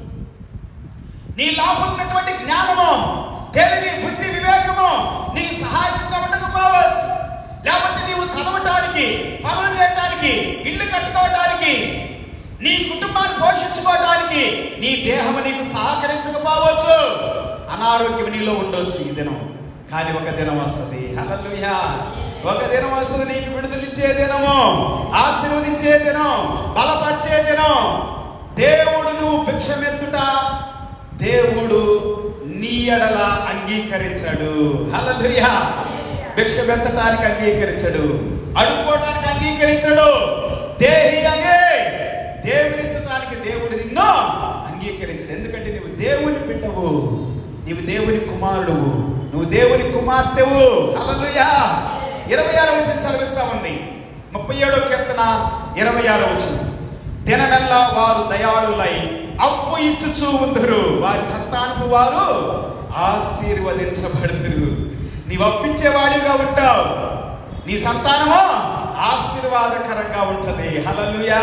Speaker 3: నీ లోపల ఉన్నటువంటి జ్ఞానము తెలివి బుద్ధి వివేకము నీకు సహాయకంగా ఉండకపోవచ్చు లేకపోతే నీవు చదవటానికి పనులు చేయటానికి ఇల్లు కట్టుకోవటానికి నీ కుటుంబాన్ని పోషించుకోవటానికి నీ దేహం నీకు సహకరించకపోవచ్చు అనారోగ్యం నీలో ఉండొచ్చు ఈ దినం కానీ ఒక దినం వస్తుంది హల్లెలూయా ఒక దినం వస్తుంది నీకు విడుదలిచ్చే దినము ఆశీర్వదించే దినం బలపరిచే దినం దేవుడు నువ్వు భిక్షమెత్తుట దేవుడు నీ ఎడల అంగీకరించాడు హల్లెలూయా భిక్ష పెట్టడానికి అంగీకరించడు అడుక్కోవడానికి అంగీకరించడు దేహి అనే దేవునిచ్చటానికి దేవుడు నిన్ను అంగీకరించడు ఎందుకంటే నువ్వు దేవుని బిడ్డవు నీవు దేవుని కుమారుడువు నువ్వు దేవుని కుమార్తెవు హల్లెలూయా ఇరవై ఆరు వచ్చిన సెలవిస్తా ఉంది ముప్పై ఏడో కీర్తన ఇరవై ఆరు వచ్చిన దినమెల్లా వారు దయాళులై అప్పు ఇచ్చుచూ ఉందరు వారి సంతానపు వారు ఆశీర్వదించబడుదురు నీవు అప్పించేవాడిగా ఉంటావు నీ సంతానము ఆశీర్వాదకరంగా ఉంటది హల్లెలూయా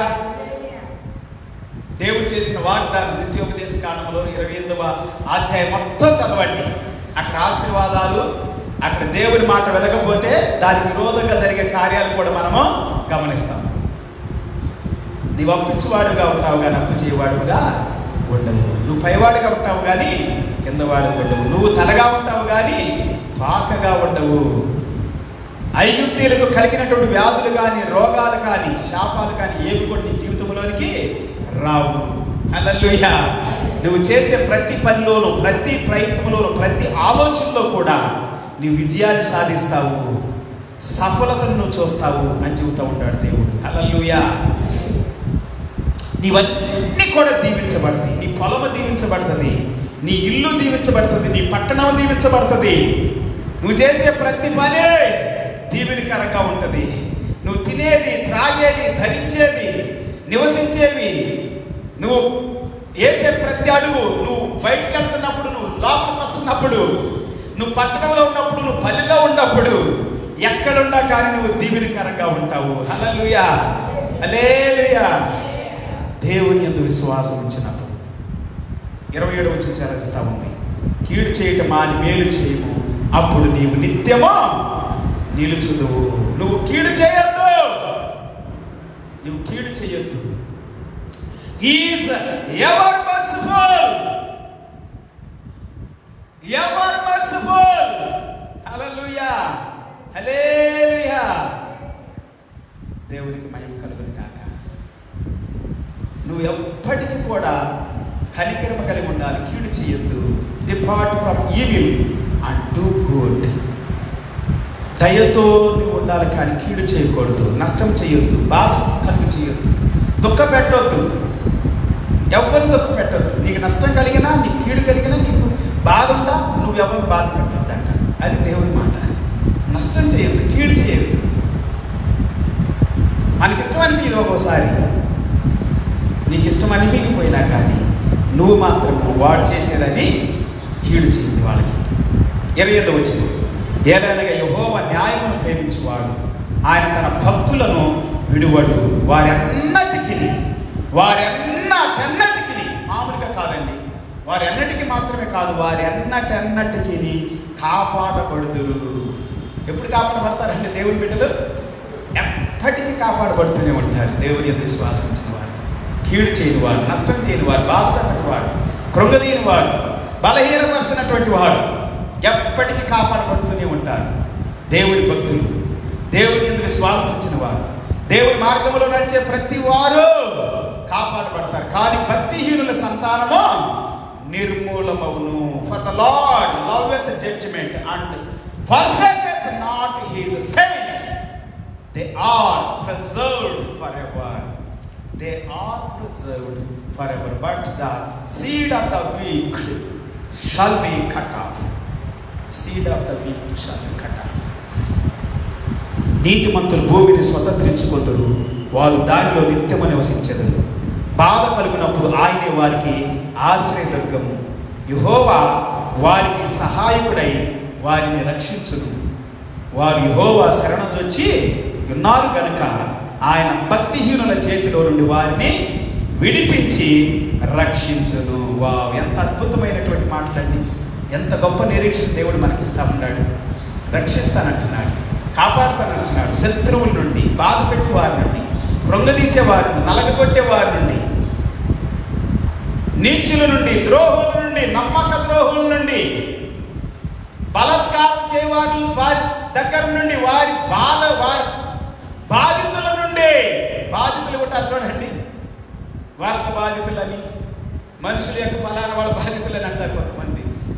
Speaker 3: దేవుడు చేసిన వాగ్దానం ద్వితీయోపదేశ కాలంలో ఇరవై ఎనిమిదవ అధ్యాయం మొత్తం చదవండి అక్కడ ఆశీర్వాదాలు అక్కడ దేవుని మాట వెలగపోతే దానికి విరోధంగా జరిగే కార్యాలు కూడా మనము గమనిస్తాం నీవు అప్పించేవాడుగా ఉంటావు కానీ అప్పు చేయవాడుగా ఉండవు నువ్వు పైవాడుగా ఉంటావు కానీ కిందవాడు ఉండవు నువ్వు తలగా ఉంటావు కానీ పాకగా ఉండవు ఐగుప్తీలకు కలిగినటువంటి వ్యాధులు కానీ రోగాలు కానీ శాపాలు కానీ ఏవి కూడా నీ జీవితంలోనికి రావు హల్లెలూయా నువ్వు చేసే ప్రతి పనిలోనూ ప్రతి ప్రయత్నంలోనూ ప్రతి ఆలోచనలో కూడా నీవు విజయాన్ని సాధిస్తావు సఫలతను నువ్వు చూస్తావు అని చెబుతూ ఉంటాడు దేవుడు హల్లెలూయా నీవన్నీ కూడా దీవించబడతాయి నీ పొలము దీవించబడుతుంది నీ ఇల్లు దీవించబడుతుంది నీ పట్టణం దీవించబడుతుంది నువ్వు చేసే ప్రతి పనే దీవెనకరంగా ఉంటుంది నువ్వు తినేది త్రాగేది ధరించేది నివసించేవి నువ్వు వేసే ప్రతి అడుగు నువ్వు బయటకు వెళ్తున్నప్పుడు నువ్వు లోపలికి వస్తున్నప్పుడు నువ్వు పట్టణంలో ఉన్నప్పుడు నువ్వు పల్లెలో ఉన్నప్పుడు ఎక్కడున్నా కానీ నువ్వు దీవెనకరంగా ఉంటావు హల్లెలూయా హల్లెలూయా దేవుని ఎందు విశ్వాసం ఉంచినప్పుడు ఇరవై ఏడు వచ్చి చరిస్తా ఉంది కీడు చేయటం మాని మేలు చేయము అప్పుడు నీవు నిత్యము నిలుచుదువు నువ్వు కీడు చేయొద్దు నువ్వు కీడు చేయొద్దు is ever merciful ever merciful hallelujah hallelujah దేవునికి మహిమ కలుగును కాక నువ్వు ఎప్పటికీ కూడా కనికరమ కలిగి ఉండాలి కీడు చేయొద్దు depart from evil and do good దయతో నువ్వు ఉండాలి కానీ కీడు చేయకూడదు నష్టం చేయొద్దు బాధ కలుగు చేయొద్దు దుఃఖ పెట్టొద్దు ఎవరిని దుఃఖ పెట్టొద్దు నీకు నష్టం కలిగినా నీకు కీడు కలిగినా నీకు బాధ ఉందా నువ్వు ఎవరిని బాధ పెట్టొద్దు అంట అది దేవుని మాట నష్టం చేయొద్దు కీడు చేయొద్దు మనకి ఇష్టం అనిపించదు ఒక్కోసారి నీకు ఇష్టం అనిపించకపోయినా కానీ నువ్వు మాత్రము వాడు చేసేదని కీడు చేయింది వాళ్ళకి ఇరవై ఐదు వచ్చింది ఏదైనా యహోవ న్యాయమును ప్రేమించువాడు ఆయన తన భక్తులను విడువడు వారెన్నటికి వారెన్నటెన్నటికి మామూలుగా కాదండి వారెన్నటికి మాత్రమే కాదు వారెన్నటెన్నటికి కాపాడబడుదురు ఎప్పుడు కాపాడబడతారండి దేవుని బిడ్డలు ఎప్పటికీ కాపాడబడుతూనే ఉంటారు దేవుని యొక్క విశ్వాసం ఇచ్చిన వారు కీడు చేయని వాడు నష్టం చేయని వాడు బాధపడని వాడు కృంగదీని వాడు బలహీనపరిచినటువంటి వాడు ఎప్పటికీ కాపాడబడుతూనే ఉంటారు దేవుని భక్తులు దేవుని ఎందుకు విశ్వాసం ఇచ్చిన వారు దేవుని మార్గంలో నడిచే ప్రతి వారు కాపాడబడతారు కానీ భక్తిహీనుల సంతానము నిర్మూలమవును for the Lord loveth judgment and forsaketh not his saints they are preserved for ever they are preserved for ever but the seed of the wicked shall be cut off seed of the wicked shall be cut off నీతిమంతులు భూమిని స్వతంత్రించుకుందరు వారు దానిలో నిత్యము నివసించెదరు బాధ కలిగినప్పుడు ఆయనే వారికి ఆశ్రయదుర్గము యహోవా వారికి సహాయకుడై వారిని రక్షించును వారు యహోవా శరణొచ్చి ఉన్నారు గనుక ఆయన భక్తిహీనుల చేతిలో నుండి వారిని విడిపించి రక్షించును వా ఎంత అద్భుతమైనటువంటి మాటలండి ఎంత గొప్ప నిరీక్షణ దేవుడు మనకిస్తా ఉన్నాడు రక్షిస్తానంటున్నాడు కాపాడుతానంటున్నాడు శత్రువుల నుండి బాధ పెట్టే వారి నుండి కృంగదీసే వారి నుండి నలగగొట్టే వారి నుండి నీచుల నుండి ద్రోహుల నుండి నమ్మక ద్రోహుల నుండి బలత్కారం చేయవారి వారి దగ్గర నుండి వారి బాధ వారి బాధితుల నుండి బాధితులు ఉంటారు చూడండి వార్త బాధితులని మనుషుల యొక్క ఫలానా వాళ్ళ బాధితులని అంటారు కొంతమంది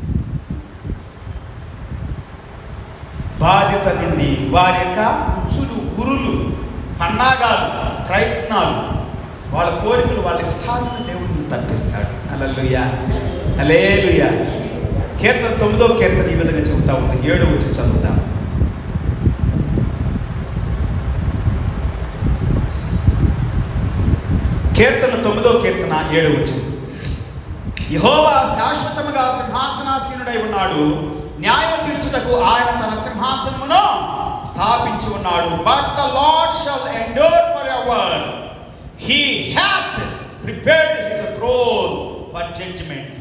Speaker 3: బాధ్యత నుండి వారి యొక్క ఉచ్చులు గురులు పన్నాగాలు ప్రయత్నాలు వాళ్ళ కోరికలు వాళ్ళ ఇష్టాలను దేవుడిని తప్పిస్తాడు అలలుయ అలేలుయ కీర్తన తొమ్మిదో కీర్తన ఈ విధంగా చెబుతా ఉంది ఏడు వచ్చి చదువుతాం కీర్తన తొమ్మిదో కీర్తన ఏడు వచ్చి యహోవా శాశ్వతముగా సింహాసనాసీనుడై ఉన్నాడు న్యాయం తీర్చుటకు ఆయన తన సింహాసనమును స్థాపించి ఉన్నాడు but the Lord shall endure for ever he hath prepared his throne for judgment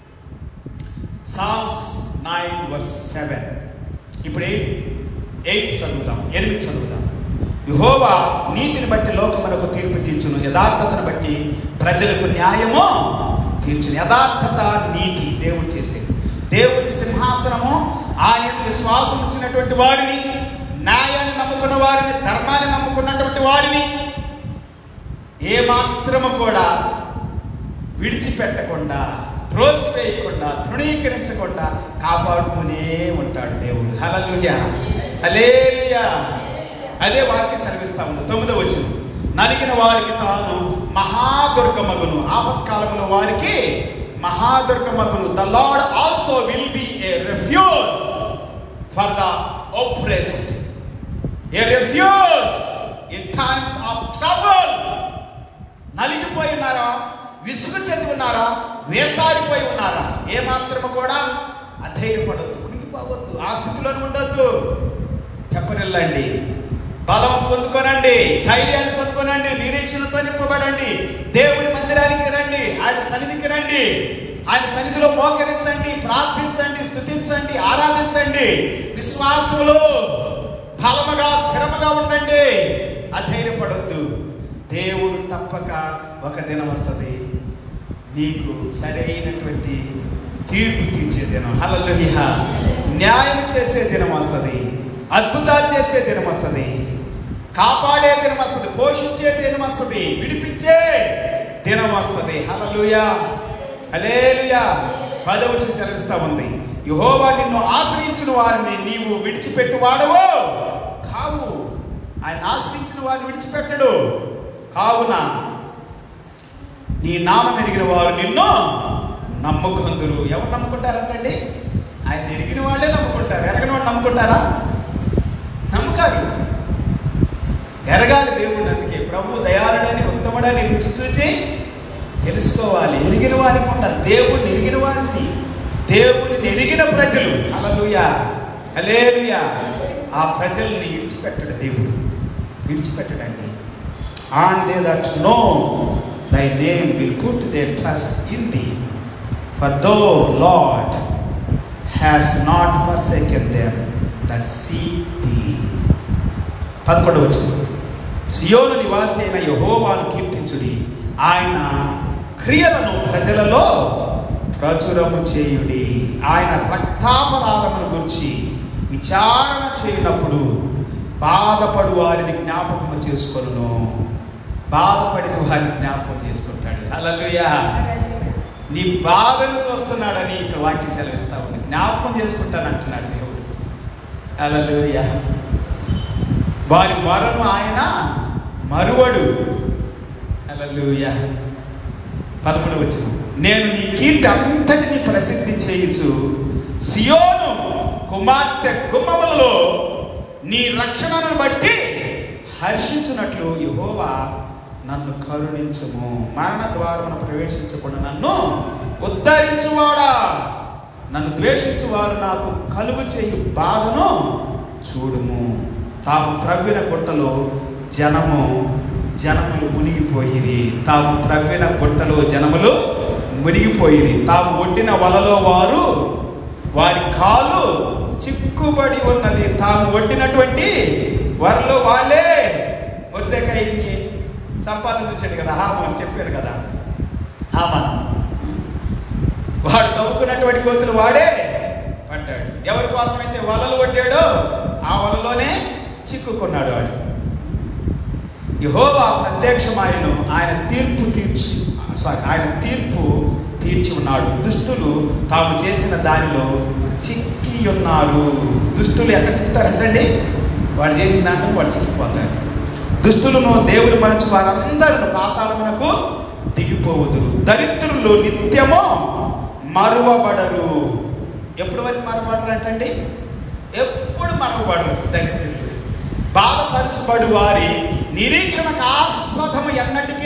Speaker 3: Psalms nine verse seven ఇప్పుడు ఎయిట్ ఎయిట్ చదువుదాం ఎనిమిది చదువుదాం యహోవా నీతిని బట్టి లోకమునకు తీర్పు తీర్చును యథార్థతను బట్టి ప్రజలకు న్యాయము తీర్చును యథార్థత నీతి దేవుడు చేసేది దేవుని సింహాసనము ఆయన యందు విశ్వాసం ఉంచినటువంటి వారిని న్యాయాన్ని నమ్ముకున్న వారిని ధర్మాన్ని నమ్ముకున్నటువంటి వారిని ఏ మాత్రము కూడా విడిచిపెట్టకుండా త్రోసివేయకుండా తృణీకరించకుండా కాపాడుతూనే ఉంటాడు దేవుడు హలలుయ హలేలుయ అదే వాక్యం సెలవిస్తా ఉంది తొమ్మిదో వచ్చిన నలిగిన వారికి తాను మహాదుర్గమగును ఆపత్కాలంలో వారికి మహాదుర్గమగును the Lord also will be a refuge for the oppressed a refuge in times of trouble నలిగిపోయి ఉన్నారా విసుగు చెంది ఉన్నారా వేసారిపోయి ఉన్నారా ఏ మాత్రము కూడా అధైర్యపడద్దు కృంగిపోవద్దు ఆ స్థితిలో ఉండొద్దు చెప్పనిల్లండి బలం పొందుకోనండి ధైర్యాన్ని పొందుకోనండి నిరీక్షణతో నింపబడండి దేవుని మందిరానికి రండి ఆయన సన్నిధికి రండి ఆయన సన్నిధిలో మోకరించండి ప్రార్థించండి స్థుతించండి ఆరాధించండి విశ్వాసములో బలముగా స్థిరముగా ఉండండి అధైర్యపడొద్దు దేవుడు తప్పక ఒక దినం వస్తుంది నీకు సరైనటువంటి తీర్పు తీర్చే దినం హల్లెలూయ న్యాయం చేసే దినం వస్తుంది అద్భుతాలు చేసే దినం వస్తుంది కాపాడే దినం వస్తుంది పోషించే దినం వస్తుంది విడిపించే దినం వస్తుంది హలలుయా హలేలుయా పదవచ్చు సెలవిస్తా ఉంది యహోవా నిన్ను ఆశ్రయించిన వారిని నీవు విడిచిపెట్టి వాడవు కావు ఆయన ఆశ్రయించిన వారిని విడిచిపెట్టడు కావున నీ నామం ఎరిగిన వారు నిన్ను నమ్ముకుందురు ఎవరు నమ్ముకుంటారంటండి ఆయన ఎరిగిన వాళ్ళే నమ్ముకుంటారు ఎరగని వాళ్ళు నమ్ముకుంటారా నమ్మకాలు ఎరగాలి దేవుడు అందుకే ప్రభు దయాళుడని ఉత్తముడని రుచి చూచి తెలుసుకోవాలి ఎరిగిన వారికి ఉండాలి దేవుడిని ఎరిగిన వారిని దేవుడిని ఎరిగిన ప్రజలు అలలుయా అలేలుయా ఆ ప్రజల్ని విడిచిపెట్టడు దేవుడు విడిచిపెట్టడండి and they that know thy name will put their trust in thee. For thou, Lord, has not forsaken them that seek thee. పదకొండవ వచ్చింది సియోను నివాసి అయిన యహోవాను కీర్తించుడి ఆయన క్రియలను ప్రజలలో ప్రచురము చేయుడి ఆయన రక్తాపరాధమును గురించి విచారణ చేయనప్పుడు బాధపడు వారిని జ్ఞాపకము చేసుకొనును బాధపడిన వారిని జ్ఞాపకం చేసుకుంటాడు అలలుయా నీ బాధను చూస్తున్నాడని ఇక్కడ వాక్యం సెలవిస్తా ఉంది జ్ఞాపకం చేసుకుంటాను అంటున్నాడు దేవుడు అలలుయా వారి మరను ఆయన మరువడు అలలుయా పదకొండు వచ్చిన నేను నీ కీర్తి అంతటిని ప్రసిద్ధి చేయించు సియోను కుమార్తె గుమ్మములలో నీ రక్షణను బట్టి హర్షించినట్లు యహోవా నన్ను కరుణించుము మరణ ద్వారమును ప్రవేశించకుండా నన్ను ఉద్ధరించువాడా నన్ను ద్వేషించువారు నాకు కలుగు చేయు బాధను చూడుము తాము త్రవ్విన గుట్టలో జనము జనములు మునిగిపోయిరి తాము త్రవ్విన గుట్టలో జనములు మునిగిపోయిరి తాము ఒడ్డిన వలలో వారు వారి కాలు చిక్కుబడి ఉన్నది తాము ఒడ్డినటువంటి వరలో వాళ్ళే మొర్దెకాయని చంపాలని చూశాడు కదా హామని చెప్పారు కదా హామన్ వాడు తవ్వుకున్నటువంటి గోతులు వాడే పడ్డాడు ఎవరి కోసమైతే వలలు కొట్టాడో ఆ వలలోనే చిక్కుకున్నాడు వాడు యహోవా ప్రత్యక్షమాయను ఆయన తీర్పు తీర్చి సారీ ఆయన తీర్పు తీర్చి ఉన్నాడు దుష్టులు తాము చేసిన దానిలో చిక్కి ఉన్నారు దుష్టులు ఎక్కడ చిక్కుతారంటండి వాళ్ళు చేసిన దాంట్లో వాళ్ళు చిక్కిపోతారు దుష్టులను దేవుని మనుచు వారందరూ పాతాళమునకు దిగిపోవదురు దరిద్రులు నిత్యము మరువబడరు ఎప్పుడు వరకు మరువబడరు అంటండి ఎప్పుడు మరువబడరు దరిద్రులు బాధపరచబడు వారి నిరీక్షణకు ఆస్పదము ఎన్నటికి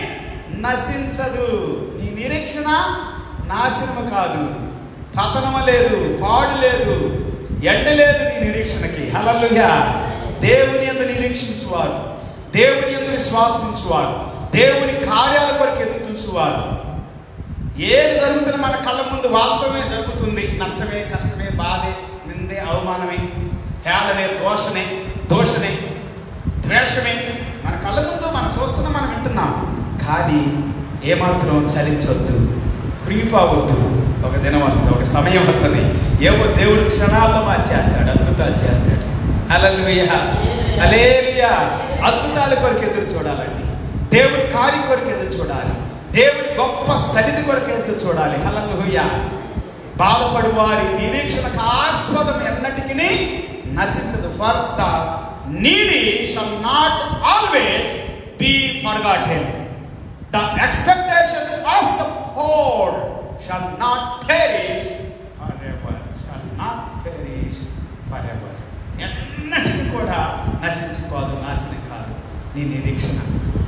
Speaker 3: నశించదు నీ నిరీక్షణ నాశనము కాదు పతనము లేదు పాడు లేదు ఎండ లేదు నీ నిరీక్షణకి హలలుగా దేవుని ఎందు నిరీక్షించువారు దేవుని ఎందు విశ్వాసించువారు దేవుని కార్యాల కొరకు ఎదురు చూచువారు ఏది జరుగుతున్న మన కళ్ళ ముందు వాస్తవమే జరుగుతుంది నష్టమే కష్టమే బాధే నిందే అవమానమే హేళనే దోషనే దోషనే ద్వేషమే మన కళ్ళ ముందు మనం చూస్తున్నాం మనం వింటున్నాం కానీ ఏమాత్రం చలించొద్దు కృంగిపోవద్దు ఒక దినం వస్తుంది ఒక సమయం వస్తుంది ఏవో దేవుడు క్షణాల్లో మార్చేస్తాడు అద్భుతాలు చేస్తాడు అలలుయ అలేలుయా అద్భుతాల కొరకు ఎదురు చూడాలండి దేవుడి కార్యం కొరకు ఎదురు చూడాలి దేవుడి గొప్ప సన్నిధి కొరకు ఎదురు చూడాలి హలలుయ బాధపడు వారి నిరీక్షణకు ఆస్పదం ఎన్నటికి నశించదు for the needy shall not always be forgotten the expectation of the poor shall not perish forever shall not perish forever ఎన్నటికీ కూడా నశించిపోదు నాశనం కాదు నీ నిరీక్షణ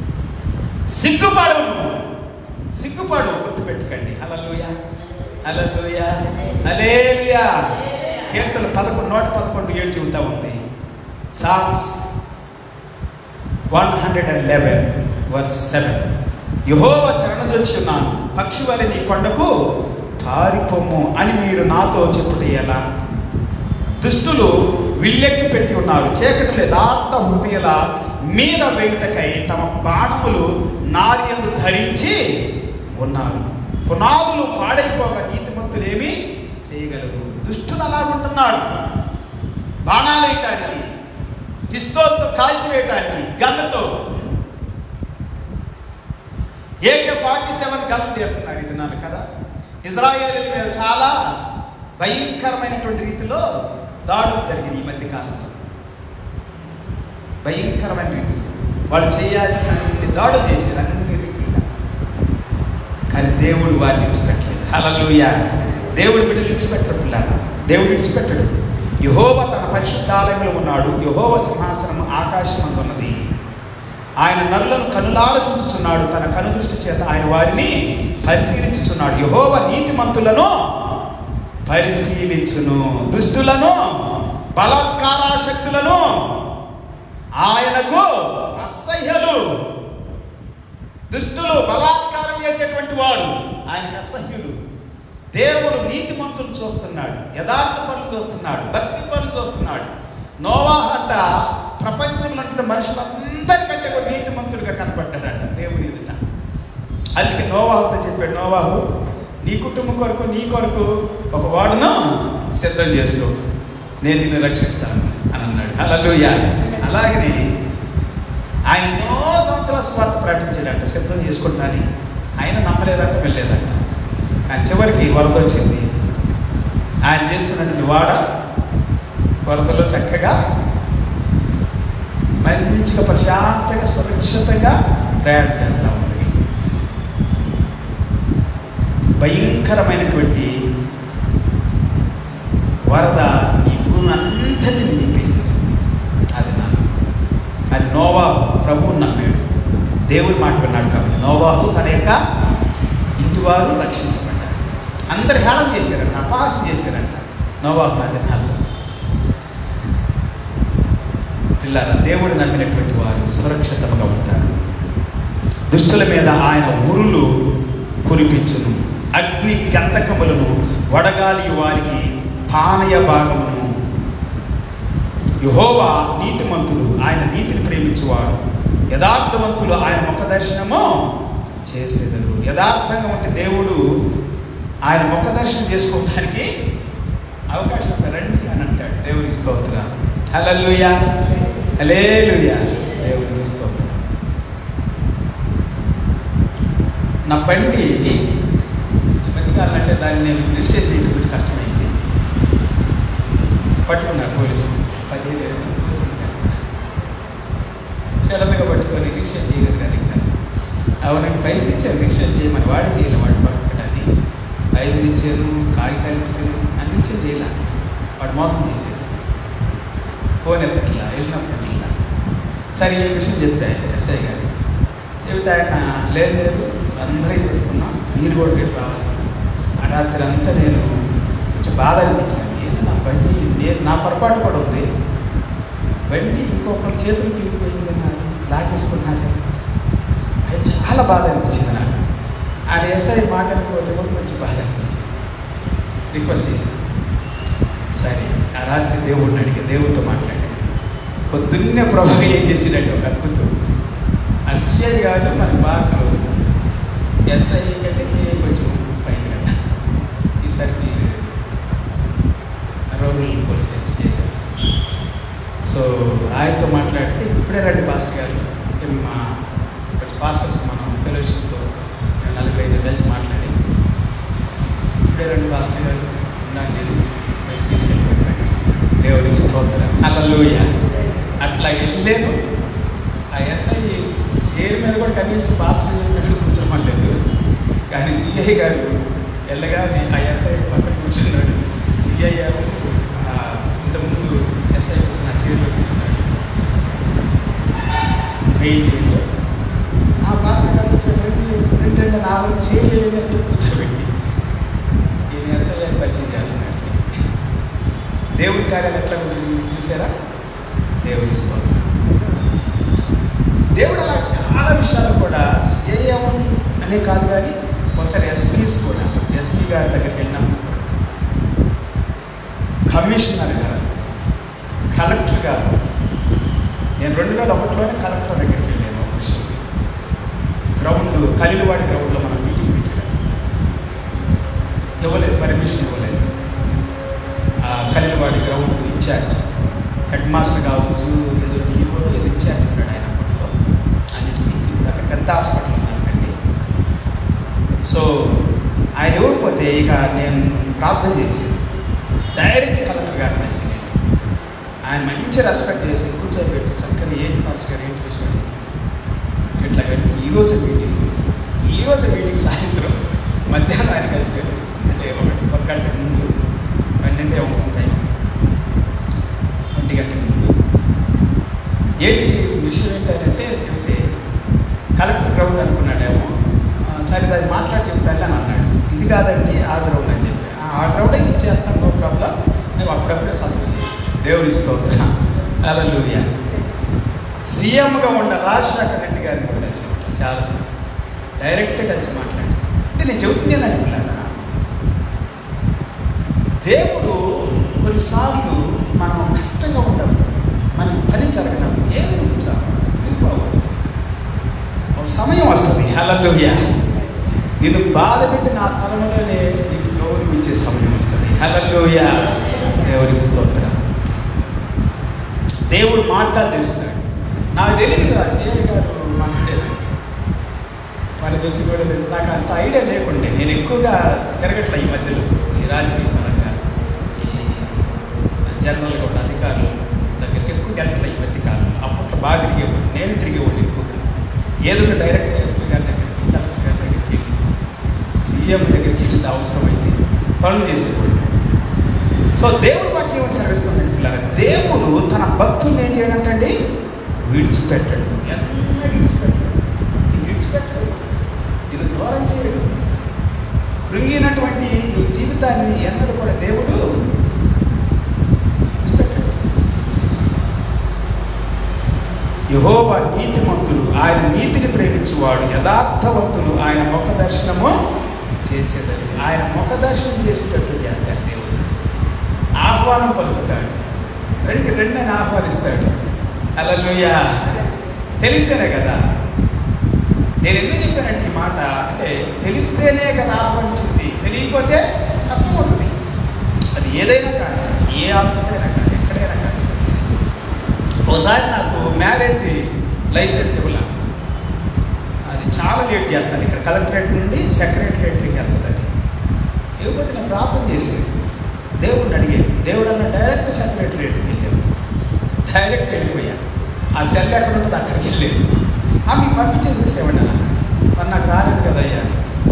Speaker 3: సిగ్గుపడు సిగ్గుపడు గుర్తుపెట్టుకోండి హలలుయ హలలుయ హలేలుయా కీర్తన పదకొండు నూట పదకొండు ఏడు చెబుతా ఉంది Psalms one hundred and eleven verse seven యహోవ శరణజొచ్చి ఉన్నాను పక్షి వలె నీ కొండకు పారిపోము అని మీరు నాతో చెప్పుట ఎలా దుష్టులు విల్లెక్కి పెట్టి ఉన్నారు చీకటి యథార్థ హృదయల మీద వేయుటకై తమ బాణములు నార్యందు ధరించి ఉన్నారు పునాదులు పాడైపోగా నీతిమంతులు ఏమి చేయగలరు దుష్టులు అలా ఉంటున్నారు బాణాలు వేయటానికి పిస్తోల్తో కాల్చివేయటానికి గన్నుతో ఏకే ఫార్టీ సెవెన్ గన్ చేస్తున్నారు ఇది నాన్న కదా ఇజ్రాయేల్ మీద చాలా భయంకరమైనటువంటి రీతిలో దాడులు జరిగింది ఈ మధ్య కాలంలో భయంకరమైన రీతిలో వాళ్ళు చేయాల్సిన అన్ని దాడులు చేసేది అన్ని రీతిగా కానీ దేవుడు వారిని విడిచిపెట్టలేదు హల్లెలూయ దేవుడు బిడ్డలు విడిచిపెట్టరు పిల్లలు దేవుడు విడిచిపెట్టడు యహోవ తన పరిశుద్ధాలయంలో ఉన్నాడు యహోవ సింహాసనం ఆకాశం ఉన్నది ఆయన నరులను కనులాల చూచుచున్నాడు తన కనుదృష్టి చేత ఆయన వారిని పరిశీలించుచున్నాడు యహోవ నీతిమంతులను పరిశీలించును దుష్టులను బలాత్కారాశక్తులను ఆయనకు అసహ్యలు దుష్టులు బలాత్కారం చేసేటువంటి వారు ఆయనకు అసహ్యులు దేవుడు నీతిమంతులు చూస్తున్నాడు యథార్థ పనులు చూస్తున్నాడు భక్తి పనులు చూస్తున్నాడు నోవాహ అంట ప్రపంచంలో ఉంటున్న మనుషులందరికంటే కూడా నీతిమంతుడిగా కనపడ్డాడంట దేవుని ఎదుట అందుకే నోవాహుతో చెప్పాడు నోవాహు నీ కుటుంబం కొరకు నీ కొరకు ఒక వాడును సిద్ధం చేసుకో నేను నిన్ను రక్షిస్తాను అని అన్నాడు హల్లెలూయ అలాగనే ఆయన ఎన్నో సంవత్సరాల స్వార్థ ప్రకటించాడంట సిద్ధం చేసుకుంటాని ఆయన నమ్మలేదంట వెళ్ళలేదంట కానీ చివరికి వరద వచ్చింది ఆయన చేసుకున్నటువంటి వాడ వరదలో చక్కగా మంచిగా ప్రశాంతంగా సురక్షితంగా ప్రయాణం చేస్తూ ఉంది భయంకరమైనటువంటి వరద ఈ భూమి అంతటిని నింపేసేసింది అది నా అది నోవాహు ప్రభువుని నమ్మాడు దేవుని మాట విన్నాడు కాబట్టి నోవాహు తన యొక్క ఇంటి వారు రక్షించబడ్డారు అందరు హేళన చేశారంట అపహాసం చేశారంట నోవాహు నా దినాల్లో పిల్లల దేవుడు నమ్మినటువంటి వారు సురక్షితంగా ఉంటారు దుష్టుల మీద ఆయన ఉరులు కురిపించును అగ్ని గంధకములను వడగాలి వారికి పానయ భాగమును యహోవా నీతిమంతుడు ఆయన నీతిని ప్రేమించువాడు యథార్థవంతులు ఆయన ముఖ దర్శనము చేసేదరు యథార్థంగా ఉంటే దేవుడు ఆయన ముఖ దర్శనం చేసుకోవడానికి అవకాశం ఇస్తారు రండి అని అంటాడు దేవుని స్తోత్ర హల్లెలూయ హల్లెలూయ దేవునికి స్తోత్రం నా బండి బతికాలంటే దాన్ని నేను రిజిస్టర్ చేయడం కొంచెం కష్టమైంది పట్టుకున్నారు పోలీసు పదిహేను ఇరవై మంది పోలీసులు ఉన్నారు. సడన్గా పట్టుకొని రిజిస్టర్ చేయలేదు కదా ఇంకా అవునండి పైసలు ఇచ్చారు రిజిస్టర్ చేయమని వాడి చేయలే వాడు పట్టుకుంటే అది పైసలు ఇచ్చారు కాగితాలు ఇచ్చారు అన్ని ఇచ్చారు చేయలే వాడు మోసం చేశారు ఫోన్ ఎత్తట్లా వెళ్ళినప్పుడు ఇట్లా సరే ఈ విషయం చెప్తే ఎస్ఐ గారు చెబితే ఆయన లేదు లేదు అందరికీ పెట్టుకున్నాం మీరు కూడా రేపు రావాల్సింది ఆ రాత్రి అంతా నేను కొంచెం బాధ అనిపించింది ఏదో నా బండి నేను నా పొరపాటు కూడా ఉంది బండి ఇంకొకరి చేతులకి వెళ్ళిపోయింది నాకు లాగేసుకున్నాను అది చాలా బాధ అనిపించింది నాకు ఆయన ఎస్ఐ మాట అనుకోతే కూడా కొంచెం బాధ అనిపించింది రిక్వెస్ట్ చేశాను సరే ఆ రాత్రి దేవుడిని అడిగి దేవుడితో మాట్లాడాను పొద్దున్నే ప్రభు ఏం చేసినట్టు ఒక అద్భుతం ఆ సిఐ గారు మనకు బాగా క్లోజ్ ఎస్ఐ కంటే సిఐ కొంచెం పైన కదా ఈసారికి రూరల్ పోలీస్ స్టేషన్ సిఐ గారు సో ఆయనతో మాట్లాడితే ఇప్పుడే రండి పాస్టర్ గారు అంటే మా కొంచెం పాస్టర్స్ మనం ఫెలోషిప్తో నలభై ఐదు కలిసి మాట్లాడి ఇప్పుడే రండి పాస్టర్ గారు ఉన్నాను నేను కలిసి తీసుకెళ్ళిపోయాను దేవుడి స్తోత్రం అల్లలోయ అట్లా వెళ్ళాను ఆ ఎస్ఐ చైర్ మీద కూడా కనీసం పాస్టర్ మీద కూర్చోమలేదు కానీ సిఐ గారు వెళ్ళగానే ఆ ఎస్ఐ పక్కన కూర్చున్నాడు సిఐ గారు ఆ, ఇంతకుముందు ఎస్ఐ కూర్చున్న చైర్లో కూర్చున్నాడు మెయిన్ చైర్లో ఆ పాస్టర్ గారు కూర్చోబెట్టి రెండు రెండు నాలుగు చైర్లు ఏమైతే కూర్చోబెట్టి ఈయన ఎస్ఐ గారు పరిచయం చేస్తున్నాడు దేవుడి కార్యాలు ఎట్లా ఉంటుంది చూసారా దేవుడి స్తోత్రం దేవుడు అలా చాలా విషయాలు కూడా సిఐఎం అనే కాదు కానీ ఒకసారి ఎస్పీస్ కూడా ఎస్పీ గారి దగ్గరికి వెళ్ళినప్పుడు కమిషనర్ గారు కలెక్టర్ గారు నేను రెండు వేల ఒకటిలోనే కలెక్టర్ దగ్గరికి వెళ్ళాను ఒక విషయం గ్రౌండ్ కలిలివాడి గ్రౌండ్లో మనం మీటింగ్ పెట్టాడు ఇవ్వలేదు పర్మిషన్ ఇవ్వలేదు ఆ కలిలివాడి గ్రౌండ్ ఇన్ఛార్జ్ హెడ్ మాస్టర్ కావచ్చు ఏదో టీఓ ఏదో ఇన్ఛార్జ్ ఉన్నాడు ఆయన అప్పట్లో అన్నిటికీ ఇప్పుడు అక్కడ పెద్ద హాస్పిటల్ ఉన్నారండి
Speaker 4: సో ఆయన ఇవ్వకపోతే ఇక నేను ప్రార్థన చేసి డైరెక్ట్ కలెక్టర్ గారిని వేసి ఆయన మంచి రెస్పెక్ట్ చేసి కూర్చోబెట్టి చక్కగా ఏంటి మాస్టర్ గారు ఏంటి విషయం ఇట్లా పెట్టి ఈరోజు మీటింగ్ ఈరోజు మీటింగ్ సాయంత్రం మధ్యాహ్నం ఆయన కలిసారు అంటే ఒక ఒక గంట ముందు పన్నెండే ఉంటుంది టైం ఒంటి గంట ముందు ఏంటి విషయం ఏంటంటే చెబితే కలెక్టర్ గ్రౌండ్ అనుకున్నాడేమో ఆ, సరే అది మాట్లాడి చెప్తాను అని అన్నాడు ఇది కాదండి ఆ గ్రౌండ్ అని చెప్పి "ఆ, ఆ గ్రౌండ్ ఇచ్చేస్తాను నో ప్రాబ్లం నేను అప్పుడప్పుడే సంతకం చేసి దేవుడి స్తోత్ర అలలుయ సీఎంగా ఉన్న రాజశేఖర రెడ్డి గారిని కూడా కలిసి చాలాసార్లు డైరెక్ట్గా కలిసి మాట్లాడి అంటే నేను చెబుతున్నాను అనుకున్నాను దేవుడు కొన్నిసార్లు మనం కష్టంగా ఉండదు మనకి పని జరగనప్పుడు ఏమి ఉంచాలి ఒక సమయం వస్తుంది హలలుయ నిన్ను బాధ పెట్టి నా స్థలంలోనే నీకు గౌరవం ఇచ్చే సమయం వస్తుంది హలలుయ దేవుడికి స్తోత్రం దేవుడు మార్గాలు తెలుస్తాడు నాకు తెలియదు ఆ సిఐ గారు మాట్లాడేది మరి తెలిసి కూడా తెలియదు. నాకు అంత ఐడియా లేకుండే నేను ఎక్కువగా తిరగట్లే ఈ మధ్యలో ఈ రాజకీయ పరంగా ఈ జనరల్గా ఉన్న అధికారులు దగ్గరికి ఎక్కువ వెళ్తలే ఈ మధ్య కాలం అప్పట్లో బాగా తిరిగేవాడు నేను తిరిగేవాడు ఎక్కువగా ఏదో ఒక డైరెక్ట్ ఎస్పీ గారి దగ్గరికి కలెక్టర్ గారి దగ్గరికి వెళ్ళి సీఎం దగ్గరికి వెళ్ళి అవసరమైతే పనులు చేసేవాడు సో దేవుడు వాక్యం ఏమని సెలవిస్తుంది పిల్లలు దేవుడు తన భక్తుల్ని ఏం చేయడంటండి విడిచిపెట్టాడు ఎన్న విడిచిపెట్టాడు ఇది విడిచిపెట్టాడు ఇది దూరం చేయడు కృంగినటువంటి నీ జీవితాన్ని ఎన్నడూ కూడా దేవుడు విడిచిపెట్టాడు యహోవా నీతిమంతుడు ఆయన నీతిని ప్రేమించువాడు యథార్థవంతుడు ఆయన ముఖ దర్శనము చేసేదని ఆయన ముఖ దర్శనం చేసేటట్లు చేస్తాడు దేవుడు ఆహ్వానం పలుకుతాడు రెండు రెండని ఆహ్వానిస్తాడు అలలుయ తెలిస్తేనే కదా నేను ఎందుకు చెప్పానంటే ఈ మాట అంటే తెలిస్తేనే కదా ఆహ్వానించింది తెలియకపోతే కష్టమవుతుంది అది ఏదైనా కానీ ఏ ఆఫీస్ అయినా కానీ ఎక్కడైనా కానీ ఒకసారి నాకు మ్యారేజ్ లైసెన్స్ ఇవ్వాల అది చాలా లేట్ చేస్తాను ఇక్కడ కలెక్టరేట్ నుండి సెక్రటరేట్కి వెళ్తుంది అది ఇవ్వకపోతే నేను ప్రార్థన చేసేది దేవుడిని అడిగాను దేవుడు అన్న డైరెక్ట్ సెక్రటరేట్కి వెళ్ళాను డైరెక్ట్ వెళ్ళిపోయా ఆ సెల్ ఎక్కడ ఉన్నది అక్కడికి వెళ్ళలేదు ఆ మీకు పంపించేసేసేవాడిని అన్న మరి నాకు రాలేదు కదయ్యా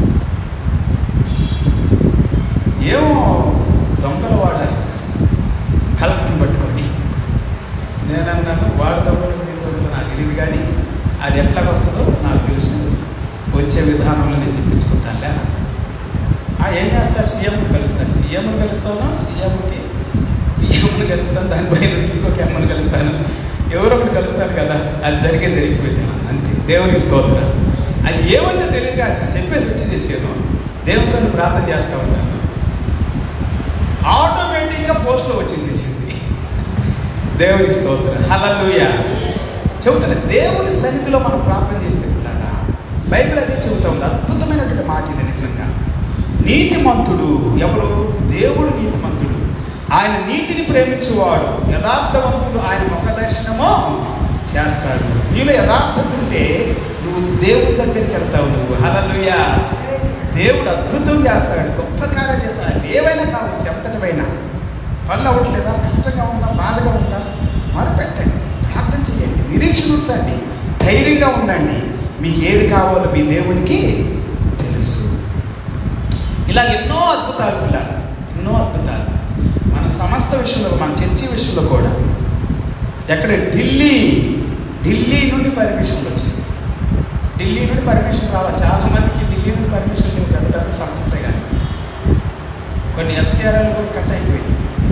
Speaker 4: ఏమో దొంగలు వాడాలి కలెక్టర్ని పట్టుకొని నేను అన్నాను వాడు దొంగలు వీడు దొంగలు నాకు తెలియదు కానీ అది ఎట్లా వస్తుందో నాకు తెలుసు వచ్చే విధానంలో నేను తెప్పించుకుంటానులే అన్నాను. ఆ ఏం చేస్తారు సీఎంని కలుస్తాను సీఎంని కలుస్తాను సీఎంకి పిఎంని కలుస్తాను దానిపైన ఇంకొక ఎమ్మని కలుస్తాను ఎవరో ఒకటి కలుస్తారు కదా అది జరిగే జరిగిపోయింది అంతే దేవునికి స్తోత్రం అది ఏమైందో తెలియదు అది చెప్పేసి వచ్చి చేసాను దేవుని సన్ని ప్రార్థన చేస్తూ ఉన్నాను ఆటోమేటిక్గా పోస్ట్లో వచ్చేసేసింది దేవుని స్తోత్రం హలలుయ చెబుతాను దేవుని సన్నిధిలో మనం ప్రార్థన చేస్తే పిల్లరా బైబిల్ అదే చెబుతా ఉంది అద్భుతమైనటువంటి మాట ఇది నిజంగా నీతిమంతుడు ఎవరు దేవుడు నీతిమంతుడు ఆయన నీతిని ప్రేమించువాడు యథార్థవంతుడు ఆయన ముఖ దర్శనము చేస్తాడు నీలో యథార్థత ఉంటే నువ్వు దేవుడి దగ్గరికి వెళ్తావు నువ్వు హలలుయ దేవుడు అద్భుతం చేస్తాడు గొప్ప కార్యం చేస్తాడు అది ఏవైనా కావచ్చు ఎంతటివైనా పనులు అవ్వట్లేదా కష్టంగా ఉందా బాధగా ఉందా మరి పెట్టండి ప్రార్థన చేయండి నిరీక్షణ ఉంచండి ధైర్యంగా ఉండండి మీకు ఏది కావాలో మీ దేవునికి తెలుసు ఇలా ఎన్నో అద్భుతాలు పిల్లలు ఎన్నో అద్భుతాలు మన సమస్త విషయంలో మన చర్చి విషయంలో కూడా ఎక్కడ ఢిల్లీ ఢిల్లీ నుండి పర్మిషన్ వచ్చింది ఢిల్లీ నుండి పర్మిషన్ రావాలి చాలా మందికి ఢిల్లీ నుండి పర్మిషన్ లేవు పెద్ద పెద్ద సంస్థలే కానీ కొన్ని ఎఫ్సిఆర్ఎల్ కూడా కట్ అయిపోయింది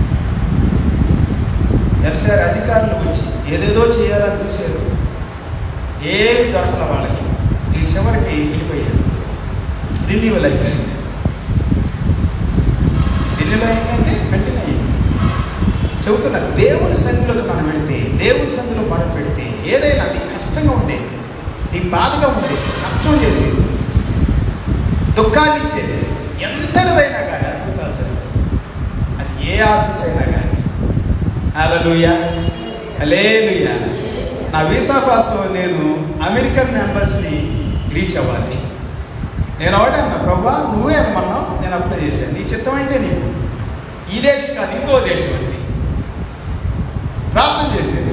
Speaker 4: ఎఫ్సిఆర్ అధికారులు వచ్చి ఏదేదో చేయాలని చూశారు ఏమి దొరకల వాళ్ళకి ఈ చివరికి వెళ్ళిపోయారు రిన్యూవల్ అయిపోయింది రిన్యూవల్ అయిందంటే కంటిన్యూ అయ్యింది చెబుతున్నా దేవుని సన్నిధిలోకి మనం వెళితే దేవుని సన్నిధిలో మనం పెడితే ఏదైనా నీకు కష్టంగా ఉండేది నీకు బాధగా ఉండేది కష్టం చేసేది దుఃఖాన్ని ఇచ్చేది ఎంతటిదైనా కానీ అద్భుతాలు జరుగుతాయి అది ఏ ఆఫీస్ అయినా కానీ హల్లెలూయా హల్లెలూయా నా వీసా కోసం నేను అమెరికన్ ఎంబసీని రీచ్ అవ్వాలి నేను ఒకటే అన్నా ప్రభా నువ్వే అమ్మన్నావు నేను అప్లై చేశాను నీ చిత్తం అయితే నీకు ఈ దేశం కాదు ఇంకో దేశం అది ప్రార్థన చేసేది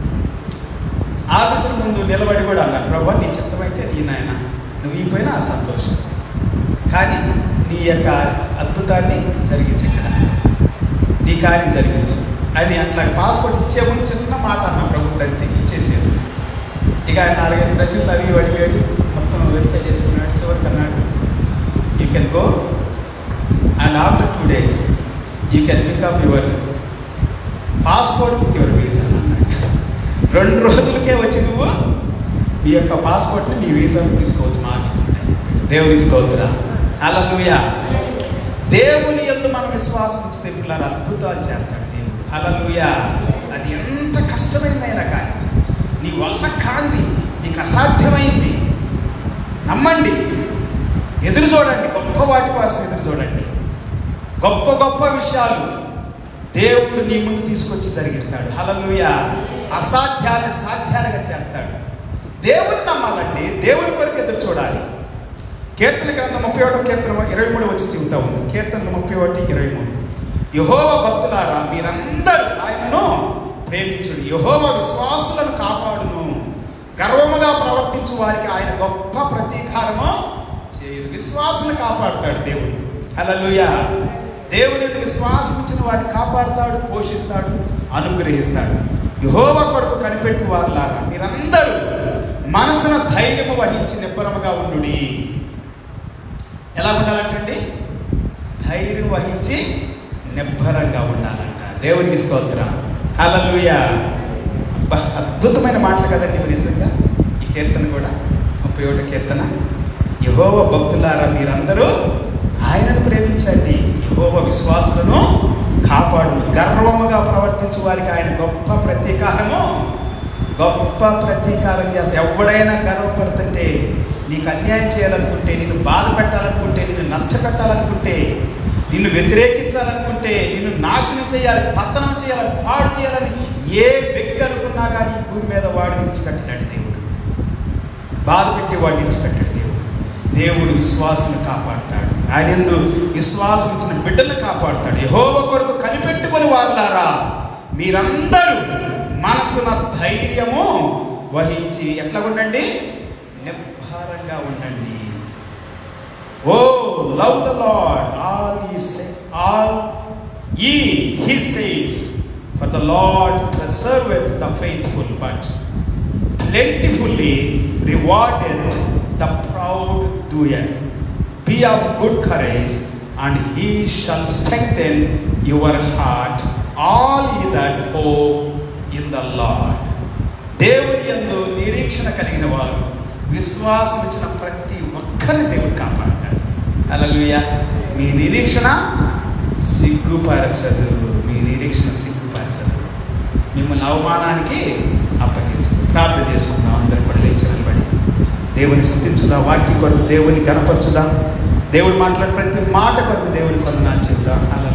Speaker 4: ఆఫీసర్ ముందు నిలబడి కూడా అన్నాడు ప్రభా నీ చిత్తం అయితే నీ నాయన నువ్వు ఈ పోయినా ఆ సంతోషం కానీ నీ యొక్క అద్భుతాన్ని జరిగించు ఇక్కడ నీ కార్యం జరిగించు అని అట్లా పాస్పోర్ట్ ఇచ్చే ముందు చిన్న మాట అన్న ప్రభుత్వం అంతే ఇచ్చేసేది ఇక ఆయన నాలుగైదు ప్రశ్నలు అవి అడిగాడు మొత్తం వెరిఫై చేసుకున్నాడు చివరికి అన్నాడు you can go and after two days you can pick up your passport with your visa అన్నాడు రెండు రోజులకే వచ్చి నువ్వు మీ యొక్క పాస్పోర్ట్ని మీ వీసాను తీసుకోవచ్చు మా ఆఫీస్ దేవుని స్తోత్ర అలలుయ దేవుని ఎందు మనం విశ్వాసం ఉంచితే పిల్లలు అద్భుతాలు చేస్తాడు దేవుడు అలలుయ అది ఎంత కష్టమైందైనా కానీ నీ వల్ల కాంది నీకు అసాధ్యమైంది నమ్మండి ఎదురు చూడండి గొప్ప వాటి కోసం ఎదురు చూడండి గొప్ప గొప్ప విషయాలు దేవుడు నీ ముందు తీసుకొచ్చి జరిగిస్తాడు హలలుయ అసాధ్యాన్ని సాధ్యాలుగా చేస్తాడు దేవుని నమ్మాలండి దేవుని కొరకు ఎదురు చూడాలి కీర్తన గ్రంథం ముప్పై ఒకటో కీర్తన ఇరవై మూడు వచ్చి చెబుతా ఉంది కీర్తనలు ముప్పై ఒకటి ఇరవై మూడు యహోవ భక్తులారా మీరందరూ ఆయనను ప్రేమించుడు యహోవ విశ్వాసులను కాపాడును గర్వముగా ప్రవర్తించు వారికి ఆయన గొప్ప ప్రతీకారము చేయదు విశ్వాసులను కాపాడుతాడు దేవుడు హల్లెలూయ దేవుని ఎదురు విశ్వాసం ఇచ్చిన వారిని కాపాడుతాడు పోషిస్తాడు అనుగ్రహిస్తాడు యహోవ కొరకు కనిపెట్టు వారులారా మీరందరూ మనసున ధైర్యము వహించి నిబ్బరముగా ఉండుడి ఎలా ఉండాలంటండి ధైర్యం వహించి నిబ్బరంగా ఉండాలంట దేవునికి స్తోత్రం హల్లెలూయ అబ్బా అద్భుతమైన మాటలు కదండి ఇవి నిజంగా ఈ కీర్తన కూడా ముప్పై ఒకటి కీర్తన యహోవ భక్తులారా మీరందరూ ఆయనను ప్రేమించండి యహోవ విశ్వాసులను కాపాడు గర్వముగా ప్రవర్తించు వారికి ఆయన గొప్ప ప్రతీకారము గొప్ప ప్రతీకారం చేస్తే ఎవడైనా గర్వపడుతుంటే నీకు అన్యాయం చేయాలనుకుంటే నిన్ను బాధ పెట్టాలనుకుంటే నిన్ను నష్టపెట్టాలనుకుంటే నిన్ను వ్యతిరేకించాలనుకుంటే నిన్ను నాశనం చేయాలి పతనం చేయాలని పాడు చేయాలని ఏ వ్యక్తి అనుకున్నా కానీ ఈ భూమి మీద వాడు విడిచిపెట్టినాడు దేవుడు బాధ పెట్టి వాడు విడిచిపెట్టాడు దేవుడు దేవుడు విశ్వాసం కాపాడుతాడు ఆయన ఎందు విశ్వాసం ఇచ్చిన బిడ్డలను కాపాడుతాడు యహోవ కొరకు కనిపెట్టుకొని వారులారా మీరందరూ మనసున ధైర్యము వహించి ఎట్లా ఉండండి నిబ్బారంగా ఉండండి O love the Lord all ye all ye his సేస్ for the Lord preserveth the faithful but plentifully rewarded the proud doer. Be of good courage, and he shall strengthen your heart, all ye that hope in the Lord. దేవుని యందు నిరీక్షణ కలిగిన వారు విశ్వాసం ఇచ్చిన ప్రతి ఒక్కరిని దేవుడు కాపాడతాడు అలలుయ మీ నిరీక్షణ సిగ్గుపరచదు మీ నిరీక్షణ సిగ్గుపరచదు మిమ్మల్ని అవమానానికి అప్పగించదు ప్రార్థన చేసుకుందాం అందరు కూడా లేచి నిలబడి దేవుని స్థుతించుదా వాక్య కొరకు దేవుని కనపరచుదా దేవుడు మాట్లాడే ప్రతి మాట కొరకు దేవుని కొందనాలు చెప్దాం అలా